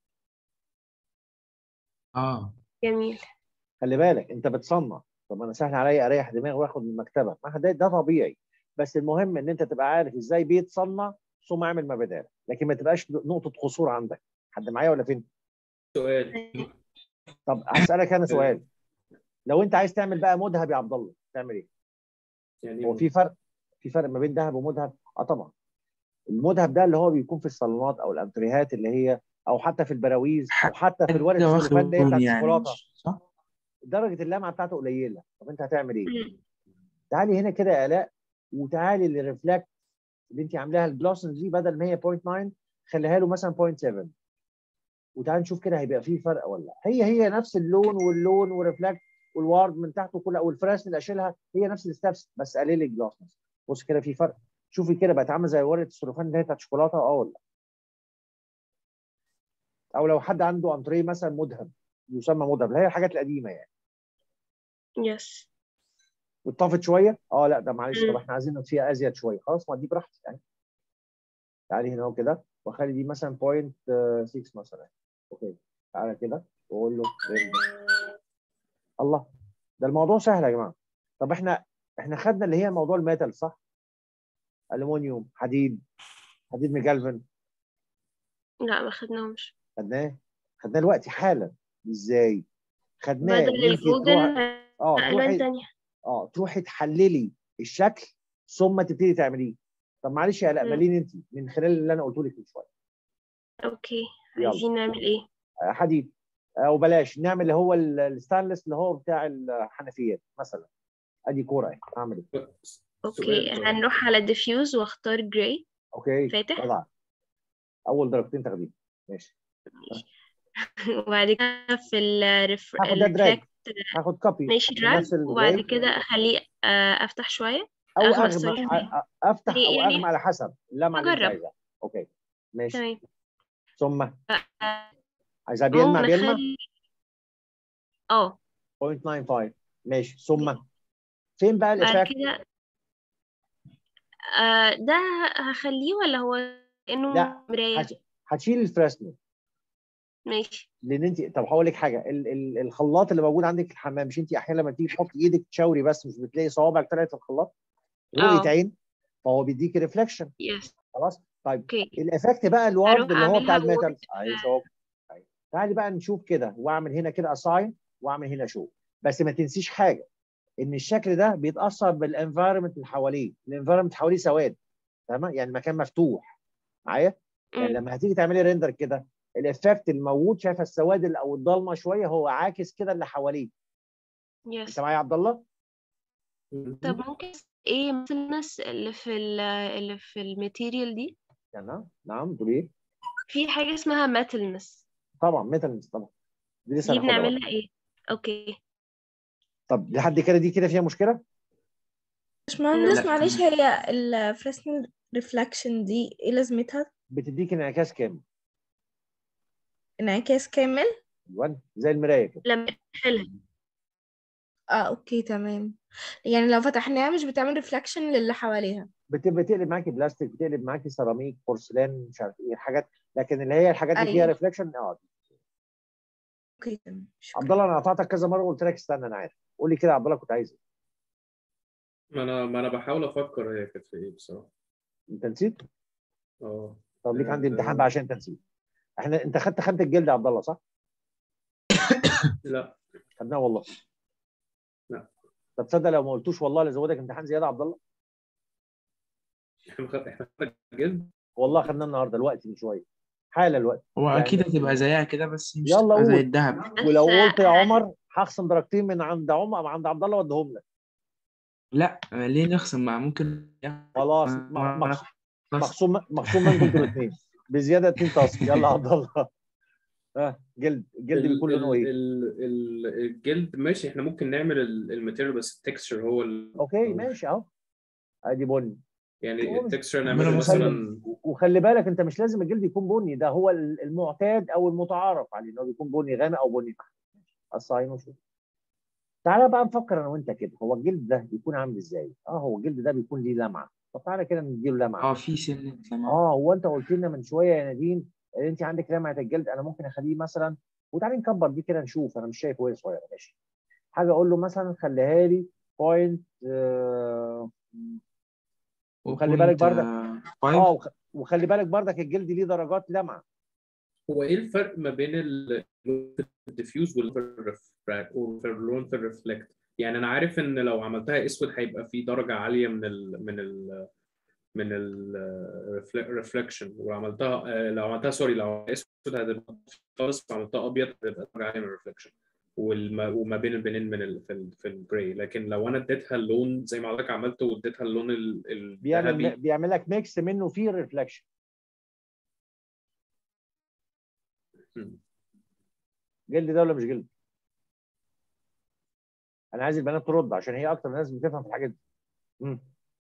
اه جميل خلي بالك انت بتصنع طب انا سهل عليا اريح دماغي واخد من المكتبه ما ده, ده طبيعي بس المهم ان انت تبقى عارف ازاي بيتصنع ثم اعمل ما بداله لكن ما تبقاش نقطه قصور عندك حد معايا ولا فين سؤال طب هسالك انا سؤال لو انت عايز تعمل بقى مذهب يا عبد الله تعمل ايه يعني هو في فرق في فرق ما بين ذهب ومذهب اه طبعا المذهب ده اللي هو بيكون في الصالونات او الانتريهات اللي هي او حتى في البراويز او حتى في الورق حاجة السلوفان اللي هي واخد بتاعت يعني الشوكولاته صح؟ درجه اللمعه بتاعته قليله طب انت هتعمل ايه؟ مم. تعالي هنا كده يا الاء وتعالي للريفلكت اللي انت عاملاها الجلوسنس دي بدل ما هي 0.9 خليها له مثلا 0.7 وتعالى نشوف كده هيبقى فيه فرق ولا لا. هي هي نفس اللون واللون والريفلكت والوارد من تحت وكل او الفراس اللي اشيلها هي نفس الستبس بس قليل الجلوسنس بص كده في فرق شوفي كده بقت عامله زي ورقه السلوفان اللي هي بتاعت الشوكولاته اه ولا لا. او لو حد عنده انتريه مثلا مدهب يسمى مودرن اللي هي الحاجات القديمه يعني يس واتطفت شويه اه لا ده معلش مم. طب احنا عايزين فيها ازيد شويه خلاص ما دي براحتي يعني تعالي هنا اهو كده واخلي دي مثلا بوينت 6 مثلا اوكي تعالى كده واقول له render. الله ده الموضوع سهل يا جماعه طب احنا احنا خدنا اللي هي موضوع الميتال صح؟ الومنيوم حديد حديد مجلفن لا ما خدناهمش خدناه خدناه دلوقتي حالا ازاي؟ خدناه بدل إن أنت الجوجل تروحي- اه ألوان تروحي تانية اه تروحي تحللي الشكل ثم تبتدي تعمليه طب معلش يا لا مم. مالين انت من خلال اللي انا قلته لك من شويه أوكي يلا. عايزين نعمل إيه؟ آه، حديد آه، وبلاش نعمل اللي هو ال- الستانلس اللي هو بتاع الحنفيات مثلا ادي كوره اهي هعمل ايه أوكي سؤال- هنروح على diffuse واختار جراي اوكي فاتح جدع اول درجتين تاخدين ماشي وبعد كده في ال هاخد ده دراج reflect هاخد كوبي ماشي دراج نفس وبعد الجراي كده أخليه آه، أفتح شوية او أغمق اغمى سوري. أ- أ- افتح يعني- او يعني اغمى على حسب اللمعه اللي انت أجرب. عايزها اوكي ماشي تمام ثم آه، عايزها بيلمع ممكن بيلمع أخلي اه 0.95 ماشي ثم فين بقى بعد الافكت كده آه ده هخليه ولا هو انه لا، مراية هت- هتشيل الفريسنو ماشي لان انت طب هقول لك حاجه ال... ال... الخلاط اللي موجود عندك في الحمام مش انت احيانا لما تيجي تحط ايدك تشاوري بس مش بتلاقي صوابعك طلعت في الخلاط رؤيه اه. عين فهو بيديك ريفلكشن يس خلاص طيب اوكي الافكت بقى الوارد هروح اللي هو بتاع أعملها الميتال word. اهي شوف أهي. تعالي بقى نشوف كده واعمل هنا كده اساين واعمل هنا شو بس ما تنسيش حاجه ان الشكل ده بيتاثر بالانفايرمنت اللي حواليه الانفايرمنت حواليه سواد فاهمه يعني مكان مفتوح معايا يعني مم. لما هتيجي تعملي ريندر كده الافكت الموجود شايفه السواد اللي- او الضلمه شويه هو عاكس كده اللي حواليه يس انت معايا يا عبد الله طب ممكن ايه مثلا اللي في ال اللي في الماتيريال دي يعني نعم تقول ايه في حاجة اسمها ميتالنس طبعا ميتال طبعا دي لسه دي هناخدها برضه. بنعملها ايه اوكي طب لحد كده دي كده فيها مشكله باشمهندس لا، معلش تمام. هي الفريسنال ريفلكشن دي ايه لازمتها؟ بتديك انعكاس كامل انعكاس كامل؟ ايوه زي المرايه كده لما نحلها اه اوكي تمام يعني لو فتحناها مش بتعمل ريفلكشن للي حواليها بت- بتقلب معاكي بلاستيك بتقلب معاكي سيراميك بورسلان مش عارف ايه حاجات لكن اللي هي الحاجات اللي فيها أيوة. ريفلكشن اه اوكي تمام شكرا عبد الله انا قطعتك كذا مره وقلت لك استنى انا عارف قول لي كده يا عبد الله كنت عايز ايه ما انا ما انا بحاول افكر هي كانت في ايه بصراحه انت نسيت اه طب ليك عندي آه. امتحان بقى عشان انت نسيت احنا انت خدت خانه الجلد يا عبد الله صح؟ لا خدناه والله لا. طب تصدق لو ما قلتوش والله لزودك امتحان زياده يا عبد الله احنا خد احنا خدنا جلد والله خدناه النهارده دلوقتي من شويه حالا دلوقتي هو يعني- اكيد هتبقى زيها كده بس مش يلا هتبقى زي قول. الذهب بس ولو قلت يا هل- عمر هخصم درجتين من عند عمر عند عبد الله واديهم لك لا ليه نخصم مع ممكن خلاص ما- م- ما- مخصوم مخصوم مخصوم منكم انتوا الاثنين بزياده 2 تاسك يلا يا عبد الله ها جلد الجلد ال- بيكون لونه ال- ايه؟ ال- ال- الجلد ماشي احنا ممكن نعمل ال- الماتيريال بس التكستشر هو ال... اوكي ماشي اهو ادي بني يعني هو مش- التكستشر عملها نعمله مثلاً- مثلا وخلي بالك انت مش لازم الجلد يكون بني ده هو المعتاد او المتعارف عليه انه بيكون بني غامق او بني فحم الصهاينه وشوف تعالى بقى نفكر انا وانت كده هو الجلد ده بيكون عامل ازاي؟ اه هو الجلد ده بيكون ليه لمعه طب تعالى كده نديله لمعه اه في سنة لمعة. اه هو انت قلت لنا من شويه يا نادين ان انت عندك لمعه الجلد انا ممكن اخليه مثلا وتعالي نكبر دي كده نشوف انا مش شايف وهي صغيره ماشي حاجه اقول له مثلا خليها لي بوينت آه وخلي بالك وبوينت، بردك آه، فايف. اه وخ- وخلي بالك بردك الجلد ليه درجات لمعه هو ايه الفرق ما بين الديفيوز واللون في الريفلكت يعني انا عارف ان لو عملتها اسود هيبقى في درجه عاليه من ال من ال من الريفلكشن ولو عملتها آه، لو عملتها سوري لو عملتها اسود هتبقى خالص لو عملتها ابيض هتبقى درجه عاليه من الريفلكشن وما بين البنين من ال في ال في الجراي لكن لو انا اديتها اللون زي ما حضرتك عملته واديتها اللون ال- بيعمل الذهبي بيعمل لك ميكس منه فيه ريفلكشن مم. جلد ده ولا مش جلد؟ انا عايز البنات ترد عشان هي اكتر ناس بتفهم في الحاجات دي مم.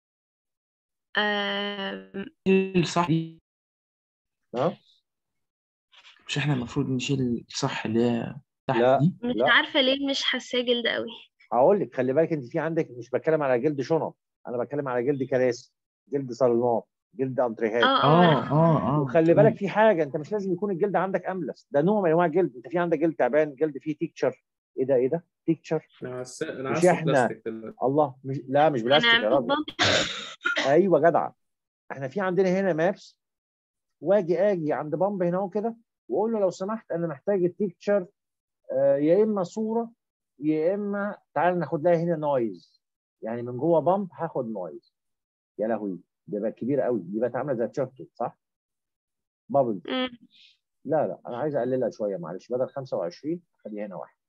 آم، الصح دي اه مش احنا المفروض نشيل الصح اللي هي تحت لا. دي مش لا. عارفة ليه مش حاساه جلد قوي هقول لك خلي بالك انت في عندك مش بتكلم على جلد شنط انا بتكلم على جلد كراسي جلد صالونات جلد انتريهات اه اه اه اه اه وخلي بالك في حاجه انت مش لازم يكون الجلد عندك املس ده نوع من انواع الجلد انت في عندك جلد تعبان جلد فيه تيكتشر ايه ده ايه ده تيكتشر انا عس... انا مش عايز إحنا. بلاستيك دلوقتي. الله مش لا مش بلاستيك يا هنعمل راجل بامب ايوه جدع احنا في عندنا هنا مابس واجي اجي عند بامب هنا اهو كده واقول له لو سمحت انا محتاج التيكتشر آه، يا اما صوره يا اما تعال ناخد لها هنا نويز يعني من جوه بامب هاخد نويز يا لهوي ده بقى كبير قوي دي بقت عامله زي التشركت صح؟ بابل مم. لا لا انا عايز اقللها شويه معلش بدل 25 خليها هنا واحد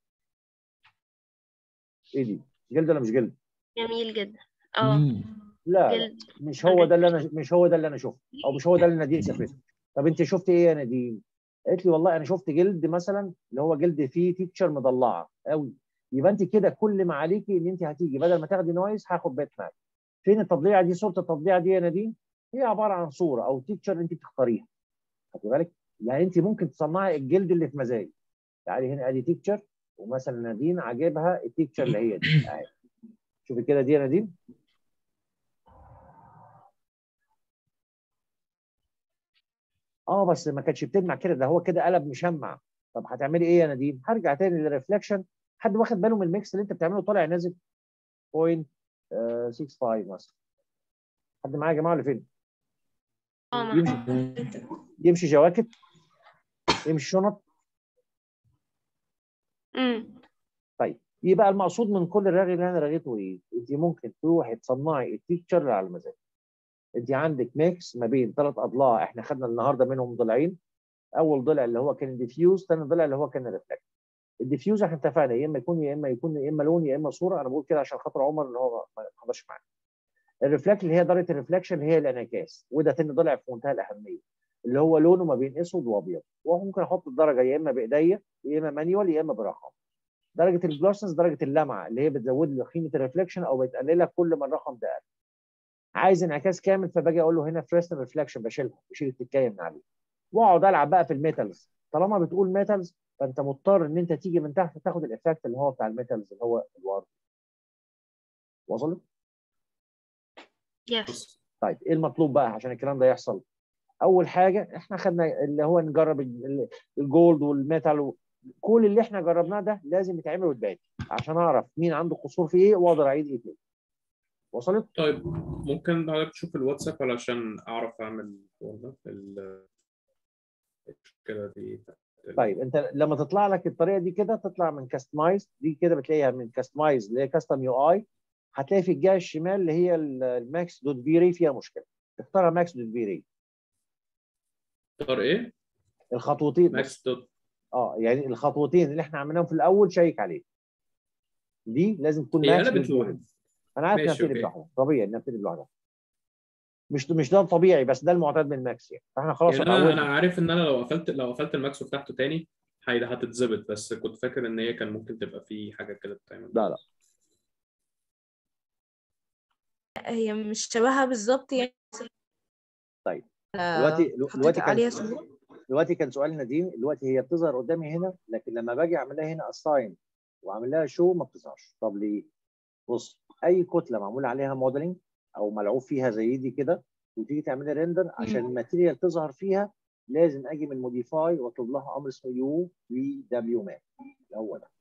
ايه دي؟ جلد ولا مش جلد؟ جميل جدا اه مم. لا لا جلد مش هو ده اللي انا مش هو ده اللي انا شفته او مش هو ده اللي نادين شافته طب انت شفت ايه يا نادين؟ قالت لي والله انا شفت جلد مثلا اللي هو جلد فيه تيكتشر مضلعه قوي يبقى انت كده كل ما عليكي ان انت هتيجي بدل ما تاخدي نويز هاخد بيت ماب فين التطبيعه دي صوره التطبيعه دي يا نادين؟ هي عباره عن صوره او تيكتشر انت بتختاريها خدي بالك؟ يعني انت ممكن تصنعي الجلد اللي في مزاج تعالي هنا ادي تيكتشر ومثلا نادين عاجبها التيكتشر اللي هي دي اهي شوفي كده دي يا نادين اه بس ما كانتش بتلمع كده ده هو كده قلب مشمع طب هتعملي ايه يا نديم؟ هرجع تاني للريفلكشن حد واخد باله من الميكس اللي انت بتعمله طالع نازل 0.65 مثلا حد معايا يا جماعه ولا فين؟ اه يمشي معاك. يمشي جواكت يمشي شنط مم. طيب يبقى المقصود من كل الرغي اللي انا رغيته ايه؟ انت ممكن تروحي تصنعي التيكتشر اللي على المزاج. انت عندك ميكس ما بين ثلاث اضلاع احنا خدنا النهارده منهم ضلعين اول ضلع اللي هو كان ديفيوز ثاني ضلع اللي هو كان ريفلكت. الديفيوز احنا اتفقنا يا اما يكون يا اما يكون يا اما لون يا اما صوره انا بقول كده عشان خاطر عمر اللي هو ما حضرش معانا. الريفلكت اللي هي درجه الريفلكشن هي الانعكاس وده ثاني ضلع في منتهى الاهميه اللي هو لونه ما بين اسود وابيض وممكن احط الدرجه يا اما بايديا يا اما مانيوال يا اما برقم. درجه الجلوسنس درجه اللمعه اللي هي بتزود لي قيمه الريفلكشن او بتقللها كل ما الرقم ده قل. عايز انعكاس كامل فباجي اقول له هنا فريستن ريفلكشن بشيلها بشيل التكايه من عليه واقعد العب بقى في الميتالز طالما بتقول ميتالز فانت مضطر ان انت تيجي من تحت تاخد الايفكت اللي هو بتاع الميتالز اللي هو الوارد وصلت؟ يس طيب ايه المطلوب بقى عشان الكلام ده يحصل؟ اول حاجه احنا خدنا اللي هو نجرب ال- الجولد والميتال و- كل اللي احنا جربناه ده لازم يتعمل ويتبان عشان اعرف مين عنده قصور في ايه واقدر اعيد ايه تاني وصلت؟ طيب ممكن حضرتك تشوف الواتساب علشان اعرف اعمل والله ال- المشكله دي بتاعت ال- طيب انت لما تطلع لك الطريقه دي كده تطلع من كاستمايز دي كده بتلاقيها من كاستمايز اللي هي كاستم يو اي هتلاقي في الجهه الشمال اللي هي ال- الماكس دوت فيري فيها مشكله اختارها ماكس دوت فيري اختار ايه؟ الخطوتين بس. ماكس دوت اه يعني الخطوتين اللي احنا عملناهم في الاول شيك عليه دي لازم تكون هي ماكس قلبت دوت فيري. لوحدها انا عارف انها ماشي، بتقلب أوكي. لوحدها طبيعي انها بتقلب لوحدها مش مش ده الطبيعي بس ده المعتاد من الماكس يعني فاحنا خلاص يعني انا انا اتعودنا عارف ان انا لو قفلت لو قفلت الماكس وفتحته تاني هي هتتظبط بس كنت فاكر ان هي كان ممكن تبقى في حاجه كده بتعمل لا لا هي مش شبهها بالظبط يعني طيب. آه، دلوقتي حطيت دلوقتي كان عليها صورة دلوقتي كان سؤال نديم دلوقتي هي بتظهر قدامي هنا لكن لما باجي اعمل لها هنا اساين واعمل لها شو ما بتظهرش طب ليه؟ بص اي كتله معمول عليها موديلنج او ملعوب فيها زي دي كده وتيجي تعملي ريندر عشان مم. الماتيريال تظهر فيها لازم اجي من موديفاي واطلب لها امر اسمه يو في دبليو ماب هو ده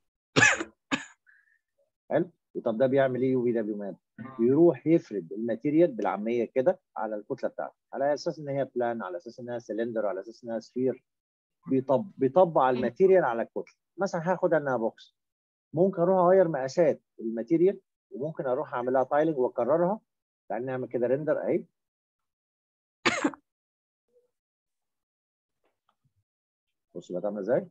حلو طب ده بيعمل ايه يو في دبليو ماب؟ بيروح يفرد الماتيريال بالعاميه كده على الكتله بتاعته على اساس ان هي بلان على اساس انها سلندر على اساس انها سفير بيطب بيطبع الماتيريال على الكتله مثلا هاخد انها بوكس ممكن اروح اغير مقاسات الماتيريال وممكن اروح اعمل لها تايلنج واكررها تعالى نعمل كده ريندر اهي بص بقى عامله ازاي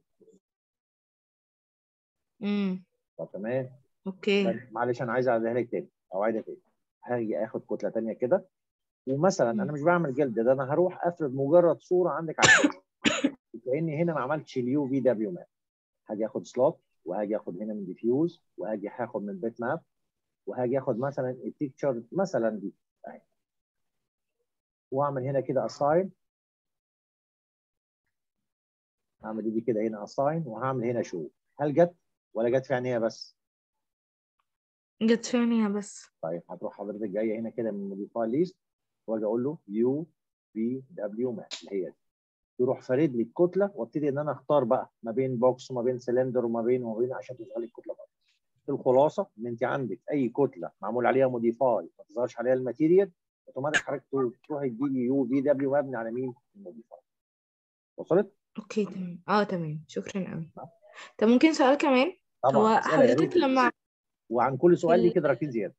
امم طب تمام اوكي طيب، معلش انا عايز اعيدها لك تاني او اعيدها تاني هاجي اخد كتله تانيه كده ومثلا انا مم. مش بعمل جلد ده انا هروح افرد مجرد صوره عندك على الكتله كاني هنا ما عملتش اليو في دبليو ماب هاجي اخد سلوت وهاجي اخد هنا من ديفيوز وهاجي هاخد من بيت ماب وهاجي اخد مثلا التيكتشر مثلا دي اهي واعمل هنا كده اساين هعمل دي كده هنا اساين وهعمل هنا شو هل جت ولا جت في عينيها بس جت في عينيها بس طيب هتروح حضرتك جايه هنا كده من موديفاي ليست واجي اقول له يو في دبليو ماب اللي هي دي يروح فارد لي الكتله وابتدي ان انا اختار بقى ما بين بوكس وما بين سلندر وما بين وما بين عشان تظهر لي الكتله بقى. الخلاصه ان انت عندك اي كتله معمول عليها موديفاي ما تظهرش عليها الماتيريال اوتوماتيك حضرتك تروح- تروح تجيبي يو في دبليو مبني على مين؟ الموديفاي وصلت؟ اوكي تمام اه تمام شكرا قوي طب ممكن سؤال كمان طبعا هو أسئلة يا ريت. حضرتك لما وعن كل سؤال ال- ليه كده راكين زياده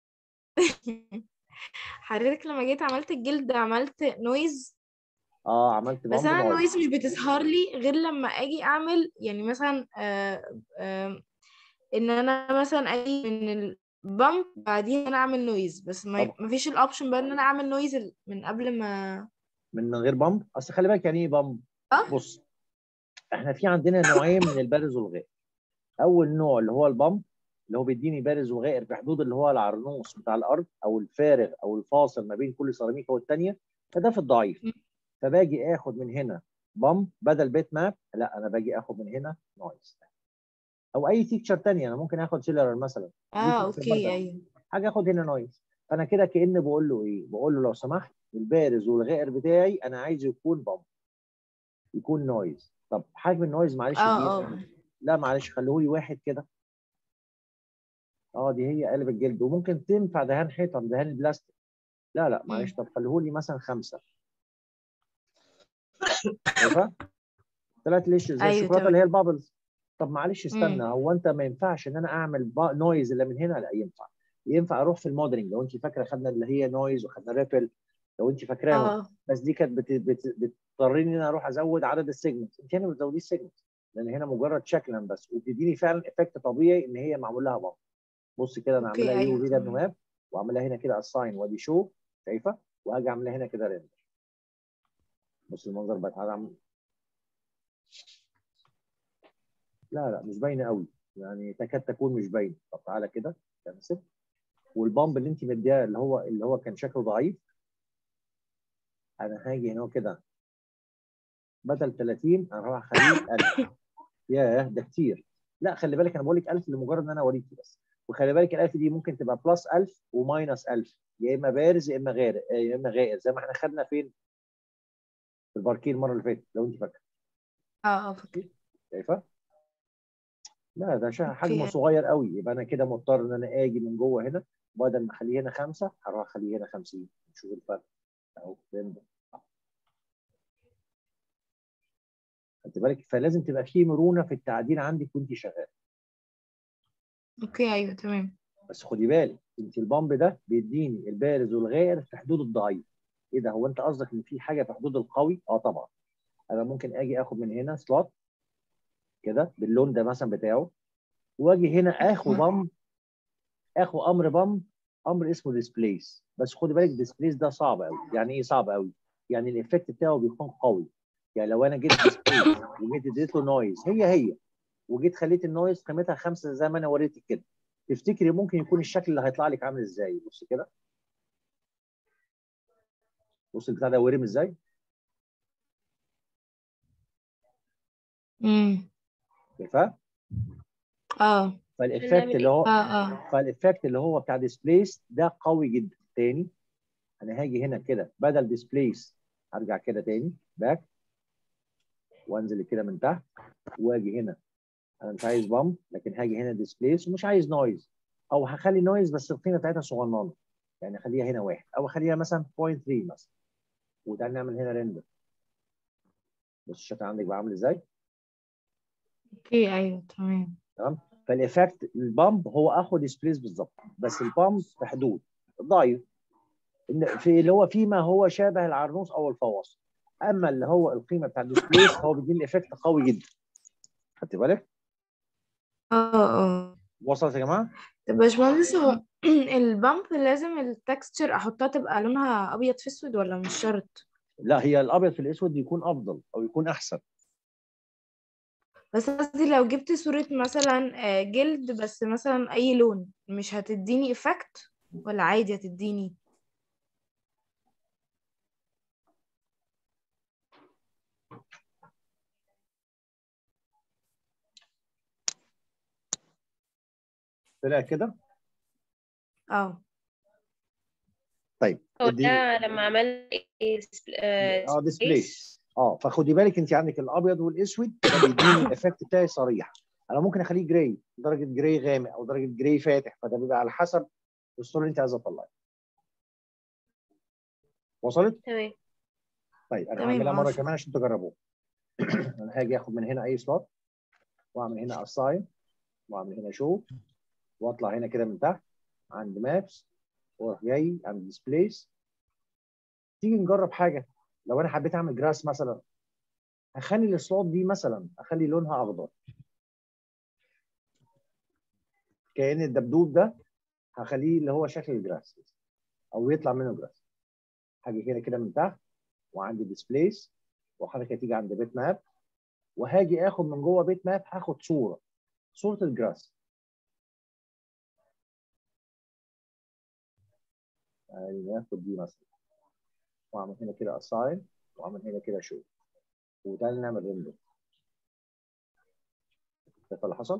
حضرتك لما جيت عملت الجلد عملت نويز اه عملت بس بامب انا نويز. النويز مش بتظهر لي غير لما اجي اعمل يعني مثلا آه آه ان انا مثلا اجي من البامب بعديها انا اعمل نويز بس ما طبعا. ما فيش الاوبشن بقى ان انا اعمل نويز ال- من قبل ما من من غير بامب اصل خلي بالك يعني ايه بامب اه بص احنا في عندنا نوعين من البارز والغائر اول نوع اللي هو البامب اللي هو بيديني بارز وغائر في حدود اللي هو العرنوس بتاع الارض او الفارغ او الفاصل ما بين كل سيراميكا والثانيه فده في الضعيف م. فباجي اخد من هنا بامب بدل بيت ماب لا انا باجي اخد من هنا نويز او اي تيكتشر ثانيه انا ممكن اخد سيلر مثلا اه في اوكي برضه. ايوه حاجه اخد هنا نويز فانا كده كاني بقول له ايه بقول له لو سمحت البارز والغائر بتاعي انا عايز يكون بامب يكون نويز طب حجم النويز معلش اه كبير اه لا معلش خليه لي واحد كده اه دي هي قالب الجلد وممكن تنفع دهان حيطان دهان البلاستيك لا لا معلش طب خليه لي مثلا خمسه شايفه؟ طلعت ليش زي أيوة، الشوكولاته تمام. اللي هي البابلز طب معلش استنى مم. هو انت ما ينفعش ان انا اعمل با... نويز الا من هنا لا ينفع ينفع اروح في الموديلنج لو انت فاكره خدنا اللي هي نويز وخدنا ريبل لو انت فاكراهم اه بس دي كانت بت... بت... بتضطرني ان انا اروح ازود عدد السيجمنتس انت هنا ما بتزوديش سيجمنتس لان هنا مجرد شكلا بس وبتديني فعلا افكت طبيعي ان هي معمول لها بامب بص كده انا اوكي عاملها يو ايوه في تمام. دبليو ماب واعملها هنا كده اساين وادي شو شايفه وهاجي اعملها هنا كده ريندر بص المنظر بقى تعالى اعمل لا لا مش باينه قوي يعني تكاد تكون مش باينه طب تعالى كده كنسل والبامب اللي انت مديها اللي هو اللي هو كان شكله ضعيف انا هاجي هنا كده بدل 30 انا هروح اخليه 1000 ياه ده كتير لا خلي بالك انا بقول لك 1000 لمجرد ان انا اوريكي بس وخلي بالك ال 1000 دي ممكن تبقى بلس 1000 وماينس 1000 يا اما بارز يا اما غير يا اما غائر زي ما احنا خدنا فين في الباركين المره اللي فاتت لو انت فاكره اه اه فاكرة شايفه لا ده شا- حجمه اوكي صغير قوي يبقى انا كده مضطر ان انا اجي من جوه هنا بدل ما اخليه هنا خمسه هروح اخليه هنا 50 نشوف الفرق اهو ريندر خدت بالك فلازم تبقى في مرونه في التعديل عندك وانت شغال اوكي ايوه تمام بس خدي بالك انت البامب ده بيديني البارز والغائر في حدود الضعيف ايه ده هو انت قصدك ان في حاجه في حدود القوي اه طبعا انا ممكن اجي اخد من هنا سلوت كده باللون ده مثلا بتاعه واجي هنا اخو بامب اخو امر بامب امر اسمه ديسبليس بس خدي بالك ديسبليس ده صعب قوي يعني ايه صعب قوي يعني الايفكت بتاعه بيكون قوي يعني لو انا جيت ديسبليس وجيت اديت له نويز هي هي وجيت خليت النويز قيمتها خمسه زي ما انا وريتك كده تفتكري ممكن يكون الشكل اللي هيطلع لك عامل ازاي بص كده بص البتاع ده ورم ازاي امم شايفاه اه فالايفكت بنعمل اللي هو اه اه فالايفكت اللي هو بتاع ديسبليس ده قوي جدا تاني انا هاجي هنا كده بدل ديسبليس هرجع كده تاني باك وانزل كده من تحت واجي هنا انا مش عايز بامب لكن هاجي هنا ديسبليس ومش عايز نويز او هخلي نويز بس القيمه بتاعتها صغننه يعني اخليها هنا واحد او اخليها مثلا 0.3 مثلا وتعالى نعمل هنا ريندر بص الشكل عندك بقى عامل ازاي اوكي ايوه تمام تمام فالايفكت البامب هو اخو ديسبليس بالظبط بس البامب في حدود ضعيف إن في اللي هو فيما هو شابه العرنوس او الفواصل اما اللي هو القيمه بتاع الديسبليس هو بيديني ايفكت قوي جدا خدت بالك اه اه وصلت يا جماعه طب باشمهندس هو البامب لازم التكستشر احطها تبقى لونها ابيض في اسود ولا مش شرط لا هي الابيض في الاسود يكون افضل او يكون احسن بس قصدي لو جبت صورة مثلا آه، جلد بس مثلا اي لون مش هتديني افكت ولا عادي هتديني طلع كده اه طيب هو ادي- ده لما عمل ايه اه ديسبلاي اه فخدي بالك انت عندك الابيض والاسود ده بيديني الايفكت بتاعي صريح انا ممكن اخليه جراي درجه جراي غامق او درجه جراي فاتح فده بيبقى على حسب الصوره اللي انت عايزه تطلعها وصلت؟ تمام طيب انا تمام، هعملها مره عارفة. كمان عشان تجربوها انا هاجي اخد من هنا اي سلوت واعمل هنا اساين واعمل هنا شو واطلع هنا كده من تحت عند مابس واروح جاي عند ديسبليس تيجي نجرب حاجه لو انا حبيت اعمل جراس مثلا هخلي السلوت دي مثلا اخلي لونها اخضر كأن الدبدوب ده هخليه اللي هو شكل الجراس او يطلع منه جراس هاجي هنا كده من تحت وعندي ديسبليس وحركه تيجي عند بيت ماب وهاجي اخد من جوه بيت ماب هاخد صوره صوره الجراس يعني ناخد دي مثلا واعمل هنا كده اساين واعمل هنا كده شو وتعالى نعمل ريندر شايف اللي حصل؟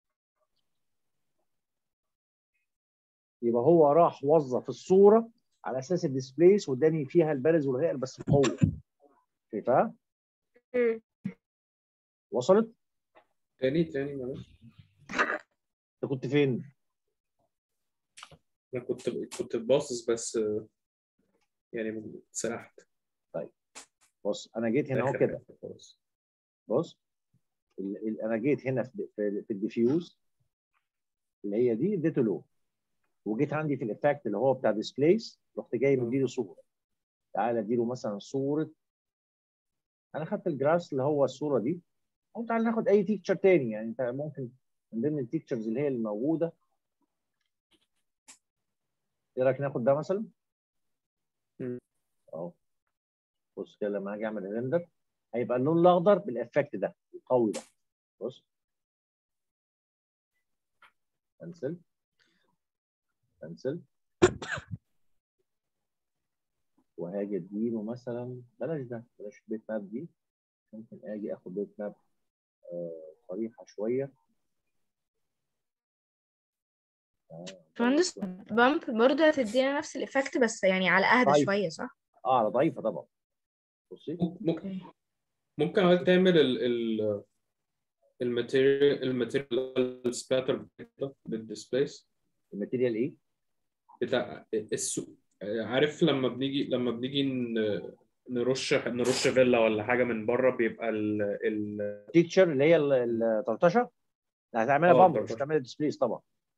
يبقى هو راح وظف الصوره على اساس الديسبليس واداني فيها البارز والغائر بس بقوه شايفها؟ مم. وصلت؟ تاني تاني معلش انت كنت فين؟ انا كنت كنت باصص بس آه، يعني سرحت بص انا جيت هنا اهو آخر كده حتة خالص. بص ال- ال- انا جيت هنا في في, في الديفيوز اللي هي دي اديته لو وجيت عندي في الافكت اللي هو بتاع ديسبليس رحت جاي مديله صوره تعالى اديله مثلا صوره انا خدت الجراس اللي هو الصوره دي او تعالى ناخد اي تيكتشر تاني يعني انت ممكن من ضمن التيكتشرز اللي هي الموجوده ايه رايك ناخد ده مثلا؟ مم. اهو بص كده لما اجي اعمل ريندر هيبقى اللون الاخضر بالافكت ده القوي ده بص كنسل كنسل وهاجي اديله مثلا بلاش ده بلاش بيت ماب دي ممكن اجي اخد بيت ماب آه، صريحه شويه آه، باشمهندس بامب برضه هتدينا نفس الايفكت بس يعني على اهدى طيب. شوية صح؟ اه على ضعيفه طبعا بصي ممكن اوكي ممكن حضرتك تعمل ال ال الماتيريال الماتيريال السبلاتر بالديسبليس الماتيريال ايه؟ بتاع السوق عارف لما بنيجي لما بنيجي ن- نرش نرش فيلا ولا حاجه من بره بيبقى ال ال تيكتشر اللي هي ال 13 لا هتعملها اه، بامب مش 13. هتعملها ديسبليس طبعا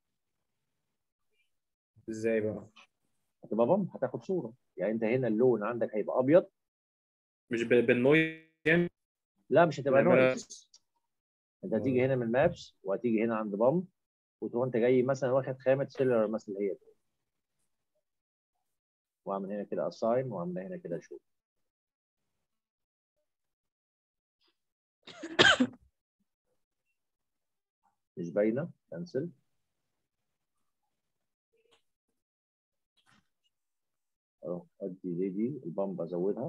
ازاي بقى هتبقى بامب هتاخد صوره يعني انت هنا اللون عندك هيبقى ابيض مش ب- بالنويز يعني لا مش هتبقى نعملها- نويز انت هتيجي هنا من مابس وهتيجي هنا عند بامب وتروح انت جاي مثلا واخد خامه سيلر مثلا هي دي. واعمل هنا كده اساين واعمل هنا كده شو مش باينه كنسل اهو ادي دي دي البامب ازودها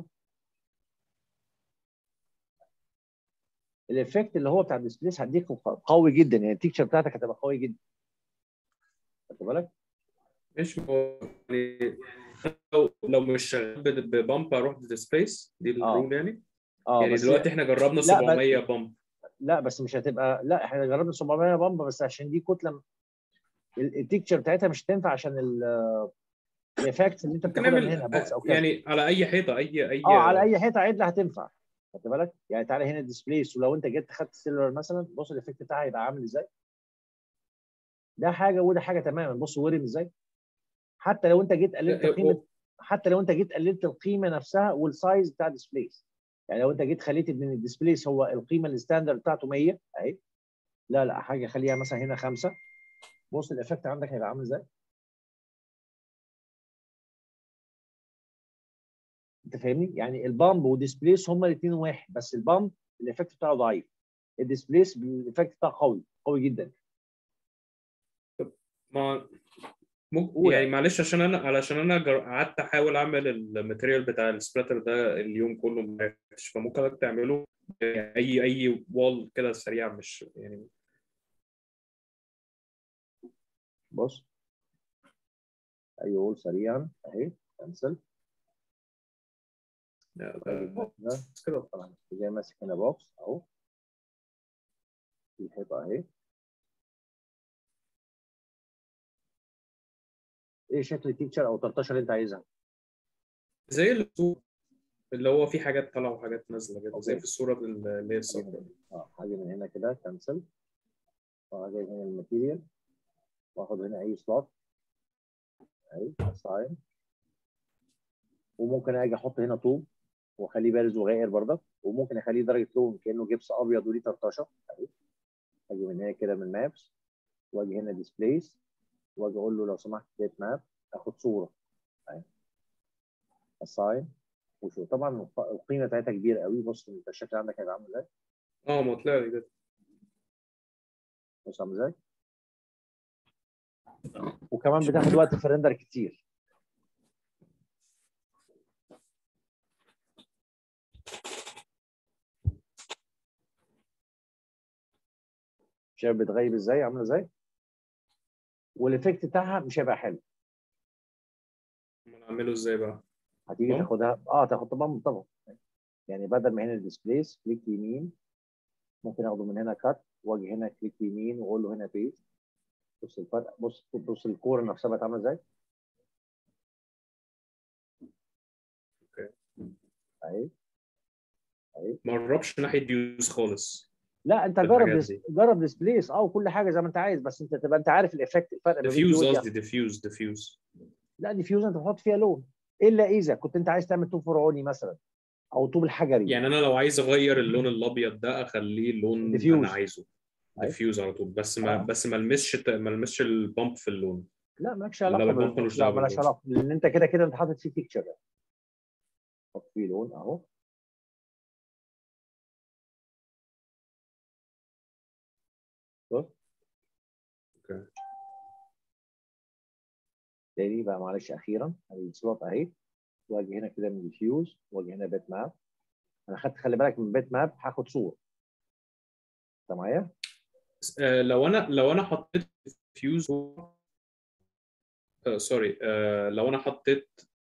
الايفكت اللي هو بتاع الديسبليس هديك قوي جدا يعني التيكتشر بتاعتك هتبقى قوي جدا خدت بالك؟ مش هو يعني لو لو مش شغال ب- ببامب اروح ديسبليس دي الرول يعني اه يعني بس دلوقتي احنا جربنا لا، بس- 700 بامب لا بس مش هتبقى لا احنا جربنا 700 بامب بس عشان دي كتله ال- التيكتشر بتاعتها مش هتنفع عشان ال- الايفكتس اللي انت ممكن بتاخدها من نعمل هنا بوكس او كذا يعني على اي حيطه اي اي اه على اي حته عدله هتنفع خدت بالك يعني تعالى هنا ديسبليس ولو انت جيت خدت سيلر مثلا بص الايفكت بتاعها هيبقى عامل ازاي ده حاجه وده حاجه تماما بص ورم ازاي حتى لو انت جيت قللت قيمه حتى لو انت جيت قللت القيمه نفسها والسايز بتاع الديسبليس يعني لو انت جيت خليت ان الديسبليس هو القيمه الستاندرد بتاعته 100 اهي لا لا حاجه خليها مثلا هنا خمسه بص الايفكت عندك هيبقى عامل ازاي انت فاهمني يعني البامب والديسبليس هما الاثنين واحد بس البامب الايفكت بتاعه ضعيف الديسبليس الايفكت بتاعه قوي قوي جدا ما ممكن قول. يعني معلش عشان انا علشان انا جر- قعدت احاول اعمل الماتيريال بتاع السبلاتر ده اليوم كله ما عرفتش فممكن حضرتك تعمله اي اي وول كده سريع مش يعني بص اي وول سريعا اهي كنسل لا، ده- ده كده طبعا زي ماسك هنا بوكس اهو في الحيطه اهي ايه شكل التيتشر او 13 اللي انت عايزها زي الصورة اللي هو في حاجات طالعه وحاجات نازله كده زي أوكي. في الصوره اللي هي الصفراء اه حاجه من هنا كده كنسل وهاجي هنا الماتيريال واخد هنا اي سلوت اهي ساين وممكن اجي احط هنا طوب واخليه بارز وغائر برضك وممكن اخليه درجه لون كانه جبس ابيض وليه 13 اهي اجي من هنا كده من مابس واجي هنا ديسبليس واجي اقول له لو سمحت ديت ماب اخد صوره اهي اساين وشو طبعا القيمه بتاعتها كبيره قوي بص انت الشكل عندك هيبقى عامل ازاي اه ما طلع لي كده بص عامل ازاي وكمان بتاخد وقت في الريندر كتير شايف بتغيب ازاي عامله ازاي والايفكت بتاعها مش هيبقى حلو امال اعمله ازاي بقى؟ هتيجي آه. تاخدها اه تاخد طبعا طبعا يعني بدل ما هنا ديسبليس كليك يمين ممكن اخده من هنا كات واجي هنا كليك يمين واقول له هنا بيست بص الفرق بص بص الكوره نفسها بقت عامله ازاي اوكي. اهي اهي ما قربش ناحيه ديوز خالص لا انت في جرب الحاجات ديس... دي. جرب ديسبليس اه وكل حاجه زي ما انت عايز بس انت تبقى انت عارف الايفكت الفرق ما بين ديفيوز دي ودي. قصدي ديفيوز ديفيوز لا ديفيوز انت بتحط فيها لون الا اذا كنت انت عايز تعمل طوب فرعوني مثلا او طوب الحجري يعني انا لو عايز اغير اللون الابيض ده اخليه لون Diffuse. انا عايزه أيوة. ديفيوز على طول بس ما آه. بس ما المسش ما المسش البامب في اللون لا مالكش لا، علاقه لا، بال- ملوش لا دعوة مالهاش باللون. علاقه لان انت كده كده انت حاطط فيه تكتشر حط فيه لون اهو بص اوكي. تاني بقى معلش اخيرا ادي السلوت اهي واجي هنا كده من ديفيوز واجي هنا بيت ماب انا خدت خلي بالك من بيت ماب هاخد صوره انت معايا؟ آه، لو انا لو انا حطيت ديفيوز آه سوري آه لو انا حطيت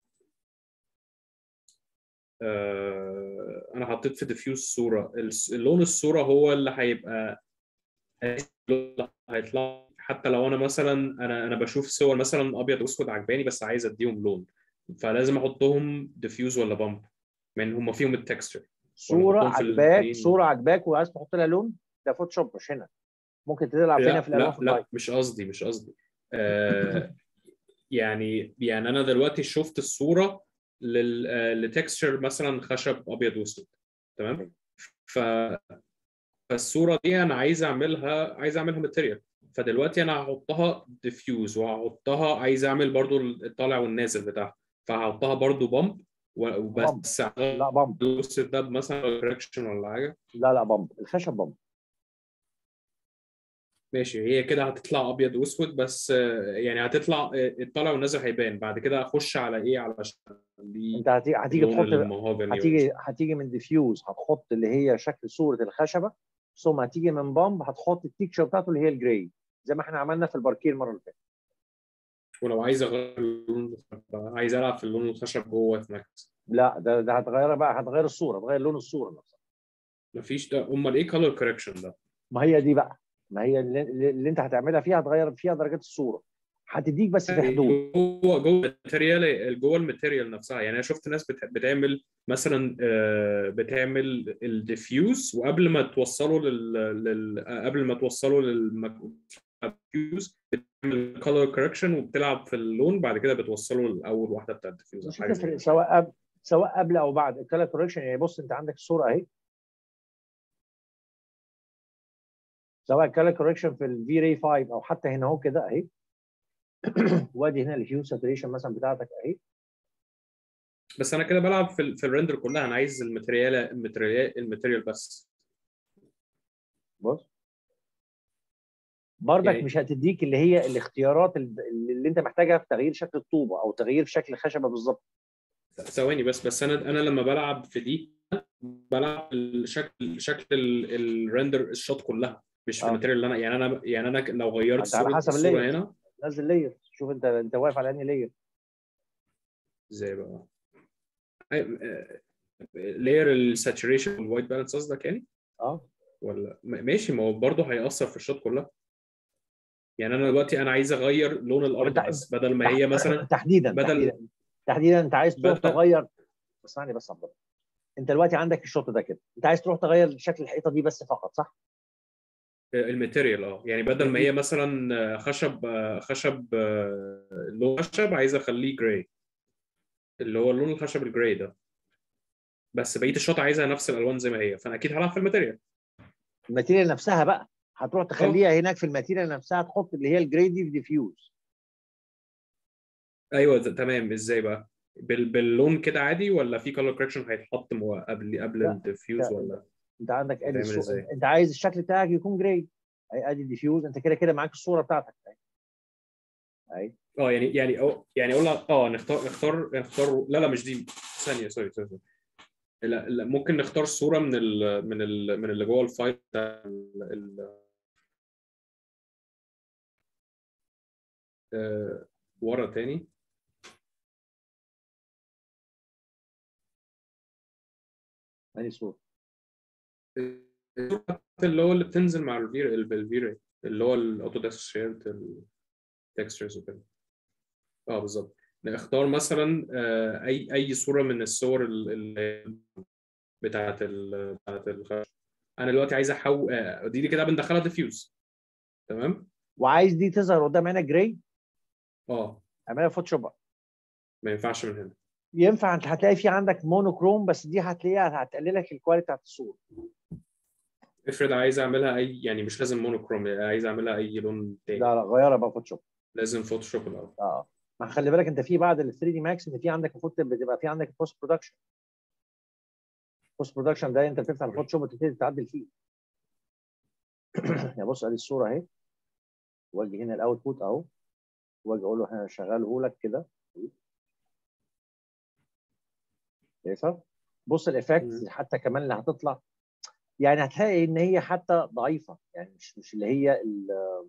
آه انا حطيت في ديفيوز صوره الس- اللون الصوره هو اللي هيبقى اللون اللي هيطلع حتى لو انا مثلا انا انا بشوف صور مثلا ابيض واسود عجباني بس عايز اديهم لون فلازم احطهم ديفيوز ولا بامب من هم فيهم التكستشر صوره نحطهم في عجباك الاتنين. صوره عجباك وعايز تحط لها لون ده فوتوشوب مش هنا ممكن تلعب هنا لا في الالوان لا في لا اللايت مش قصدي مش قصدي آه يعني يعني انا دلوقتي شفت الصوره لل آه، لتكستشر مثلا خشب ابيض واسود تمام ف فالصوره دي انا عايز اعملها عايز اعملها ماتيريال فدلوقتي انا هحطها ديفيوز وهحطها عايز اعمل برضو الطالع والنازل بتاعها فهحطها برضو بامب وبس على لا بامب الوسط ده مثلا كوركشن ولا حاجه لا لا بامب الخشب بامب ماشي هي كده هتطلع ابيض واسود بس آه، يعني هتطلع آه، الطالع والنازل هيبان بعد كده اخش على ايه على دي انت هتيجي هتيجي لون تحط المهوجني هتيجي هتيجي من ديفيوز هتحط اللي هي شكل صوره الخشبه ثم هتيجي من بامب هتحط التيكشر بتاعته اللي هي الجراي زي ما احنا عملنا في الباركيه المره اللي فاتت ولو عايز اغير اللون عايز العب في اللون الخشب جوه في ماكس لا ده ده هتغيرها بقى هتغير الصوره هتغير لون الصوره نفسها مفيش ده امال ايه كولر كوركشن ده ما هي دي بقى ما هي اللي, اللي انت هتعملها فيها هتغير فيها درجات الصوره هتديك بس في حدود جوه جوه الماتيريال جوه الماتيريال نفسها يعني انا شفت ناس بت- بتعمل مثلا آه، بتعمل الديفيوز وقبل ما توصله لل, لل... آه، قبل ما توصله للديفيوز بتعمل كولر كوركشن وبتلعب في اللون بعد كده بتوصله لاول واحده بتاعت الديفيوز مش حاجه زي هتفرق كده. سواء قبل سواء قبل او بعد الكالر كوركشن يعني بص انت عندك الصوره اهي سواء الكالر كوركشن في الفي راي 5 او حتى هنا اهو كده اهي وادي هنا الهيو ساتوريشن مثلا بتاعتك اهي بس انا كده بلعب في ال- في الريندر كلها انا عايز الماتيريال الماتيريال الماتيريال بس بص برضك يعني- مش هتديك اللي هي الاختيارات اللي اللي انت محتاجها في تغيير شكل الطوبه او تغيير في شكل الخشبه بالظبط ثواني بس بس انا انا لما بلعب في دي بلعب الشكل شكل ال- الريندر الشوت كلها مش في آه. الماتيريال اللي انا يعني انا يعني انا لو غيرت انت على صورة حسب الصوره اللير. هنا نزل لاير شوف انت انت واقف على انهي لاير ازاي بقى لاير الساتوريشن والوايت بالانس قصدك يعني اه ولا م- ماشي ما هو برضه هيأثر في الشوط كلها يعني انا دلوقتي انا عايز اغير لون الارض أنت- بس بدل ما هي مثلا تحديدا بدل تحديدا, تحديدا انت عايز تروح بدل- تغير اسمعني بس يا عبد الله انت دلوقتي عندك الشوط ده كده انت عايز تروح تغير شكل الحيطه دي بس فقط صح؟ الماتيريال اه يعني بدل ما هي مثلا خشب خشب لون خشب عايز اخليه جراي اللي هو لون الخشب الجراي ده بس بقيه الشوط عايزها نفس الالوان زي ما هي فانا اكيد هلعب في الماتيريال الماتيريال نفسها بقى هتروح تخليها هناك في الماتيريال نفسها تحط اللي هي الجريدي ديفيوز ايوه ده- تمام ازاي بقى بال... باللون كده عادي ولا في كولر كوركشن هيتحط مو- قبل قبل لا، الديفيوز لا. ولا انت عندك ادي هتعمل الصو... إزاي؟ انت عايز الشكل بتاعك يكون جراي اي ادي ديفيوز انت كده كده معاك الصوره بتاعتك اي اه يعني يعني أو يعني اقول لك- اه نختار نختار نختار لا لا مش دي ثانيه سوري سوري سوري. لا, لا ممكن نختار صوره من ال من ال من اللي جوه الفايل بتاع ال- ال- آه، ورا تاني ادي الصوره الصورة اللي هو اللي بتنزل مع الفير الفير اللي هو الاوتوديسك شيرد التكستشرز وكده اه بالظبط نختار مثلا آه، اي اي صوره من الصور ال- ال- بتاعت ال بتاعت الخشب انا دلوقتي عايز احول آه، دي, دي كده بندخلها ديفيوز تمام وعايز دي تظهر قدام عينك جراي اه اعملها فوتوشوب بقى. ما ينفعش من هنا ينفع انت هتلاقي في عندك مونوكروم بس دي هتلاقيها هتقلل لك الكواليتي بتاعت الصوره افرض عايز اعملها اي يعني مش لازم مونوكروم عايز اعملها اي لون تاني لا لا غيرها بقى فوتوشوب لازم فوتوشوب الاول اه ما خلي بالك انت في بعد ال 3 دي ماكس ان في عندك المفروض بتبقى في عندك بوست برودكشن بوست برودكشن ده انت بتفتح الفوتوشوب وتبتدي تعدل فيه يعني بص ادي الصوره اهي واجي هنا الاوتبوت اهو واجي اقول له انا شغاله لك كده شايفها بص الايفكتس مم. حتى كمان اللي هتطلع يعني هتلاقي ان هي حتى ضعيفه يعني مش مش اللي هي ال-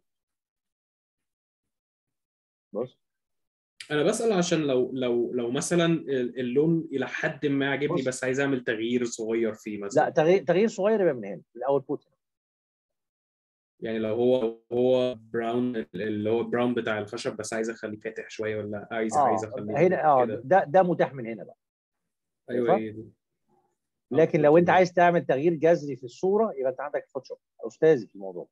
بص انا بسال عشان لو لو لو مثلا ال- اللون الى حد ما عجبني بص. بس عايز اعمل تغيير صغير فيه مثلا لا تغيير تغيير صغير يبقى من هنا الاوتبوت يعني لو هو هو براون اللي هو براون بتاع الخشب بس عايز اخليه فاتح شويه ولا عايز عايز اه اخليه هنا اه كده ده ده متاح من هنا بقى ايوه شايفها؟ هي دي لكن لو انت عايز تعمل تغيير جذري في الصوره يبقى انت عندك فوتوشوب استاذي في الموضوع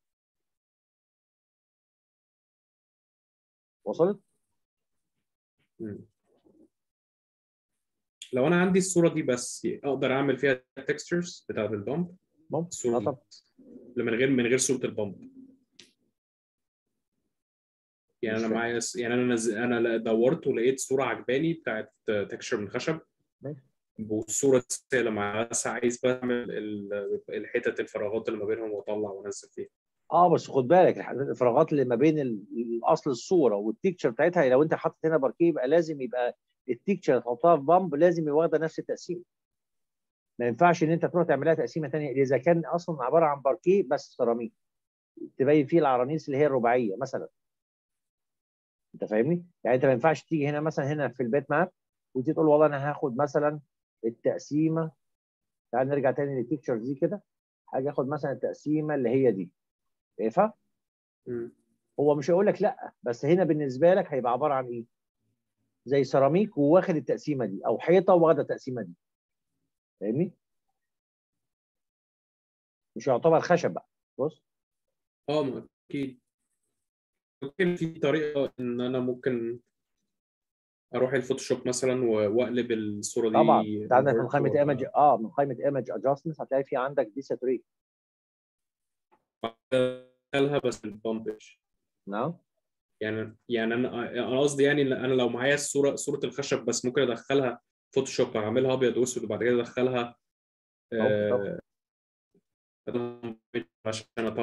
وصلت؟ مم. لو انا عندي الصوره دي بس اقدر اعمل فيها التكستشرز بتاعت البامب ممكن الصوره آه دي طبعا. من غير من غير صوره البامب يعني مش انا فاهم. معايا س- يعني انا نز... انا دورت ولقيت صوره عجباني بتاعت تكستشر من خشب ماشي. والصوره رساله مع بس عايز بعمل ال- الحتت الفراغات اللي ما بينهم واطلع وانزل فيها اه بس خد بالك الح- الفراغات اللي ما بين ال- الاصل الصوره والتيكتشر بتاعتها لو انت حاطط هنا باركيه يبقى لازم يبقى التيكتشر اللي تحطها في بامب لازم يبقى واخده نفس التقسيم ما ينفعش ان انت تروح تعملها تقسيمه ثانيه اذا كان اصلا عباره عن باركيه بس سيراميك تبين فيه العرانيس اللي هي الرباعيه مثلا انت فاهمني؟ يعني انت ما ينفعش تيجي هنا مثلا هنا في البيت ماب وتيجي تقول والله انا هاخد مثلا التقسيمه تعال نرجع تاني للتيكتشر دي كده هاجي اخد مثلا التقسيمه اللي هي دي شايفها؟ مم. هو مش هيقول لك لا بس هنا بالنسبه لك هيبقى عباره عن ايه؟ زي سيراميك وواخد التقسيمه دي او حيطه واخده التقسيمه دي فاهمني؟ مش يعتبر خشب بقى بص اه ما اكيد ممكن في طريقه ان انا ممكن اروح الفوتوشوب مثلا و- واقلب الصوره دي طبعا انت عندك من invert قائمه وأبقى- ايمج اه من قائمه ايمج ادجستمنت هتلاقي في عندك دي ساتوريت ادخلها بس البامبش نعم يعني يعني انا انا قصدي يعني ان انا لو معايا الصوره صوره الخشب بس ممكن ادخلها فوتوشوب اعملها ابيض واسود وبعد كده ادخلها ممكن طبعا. آه، عشان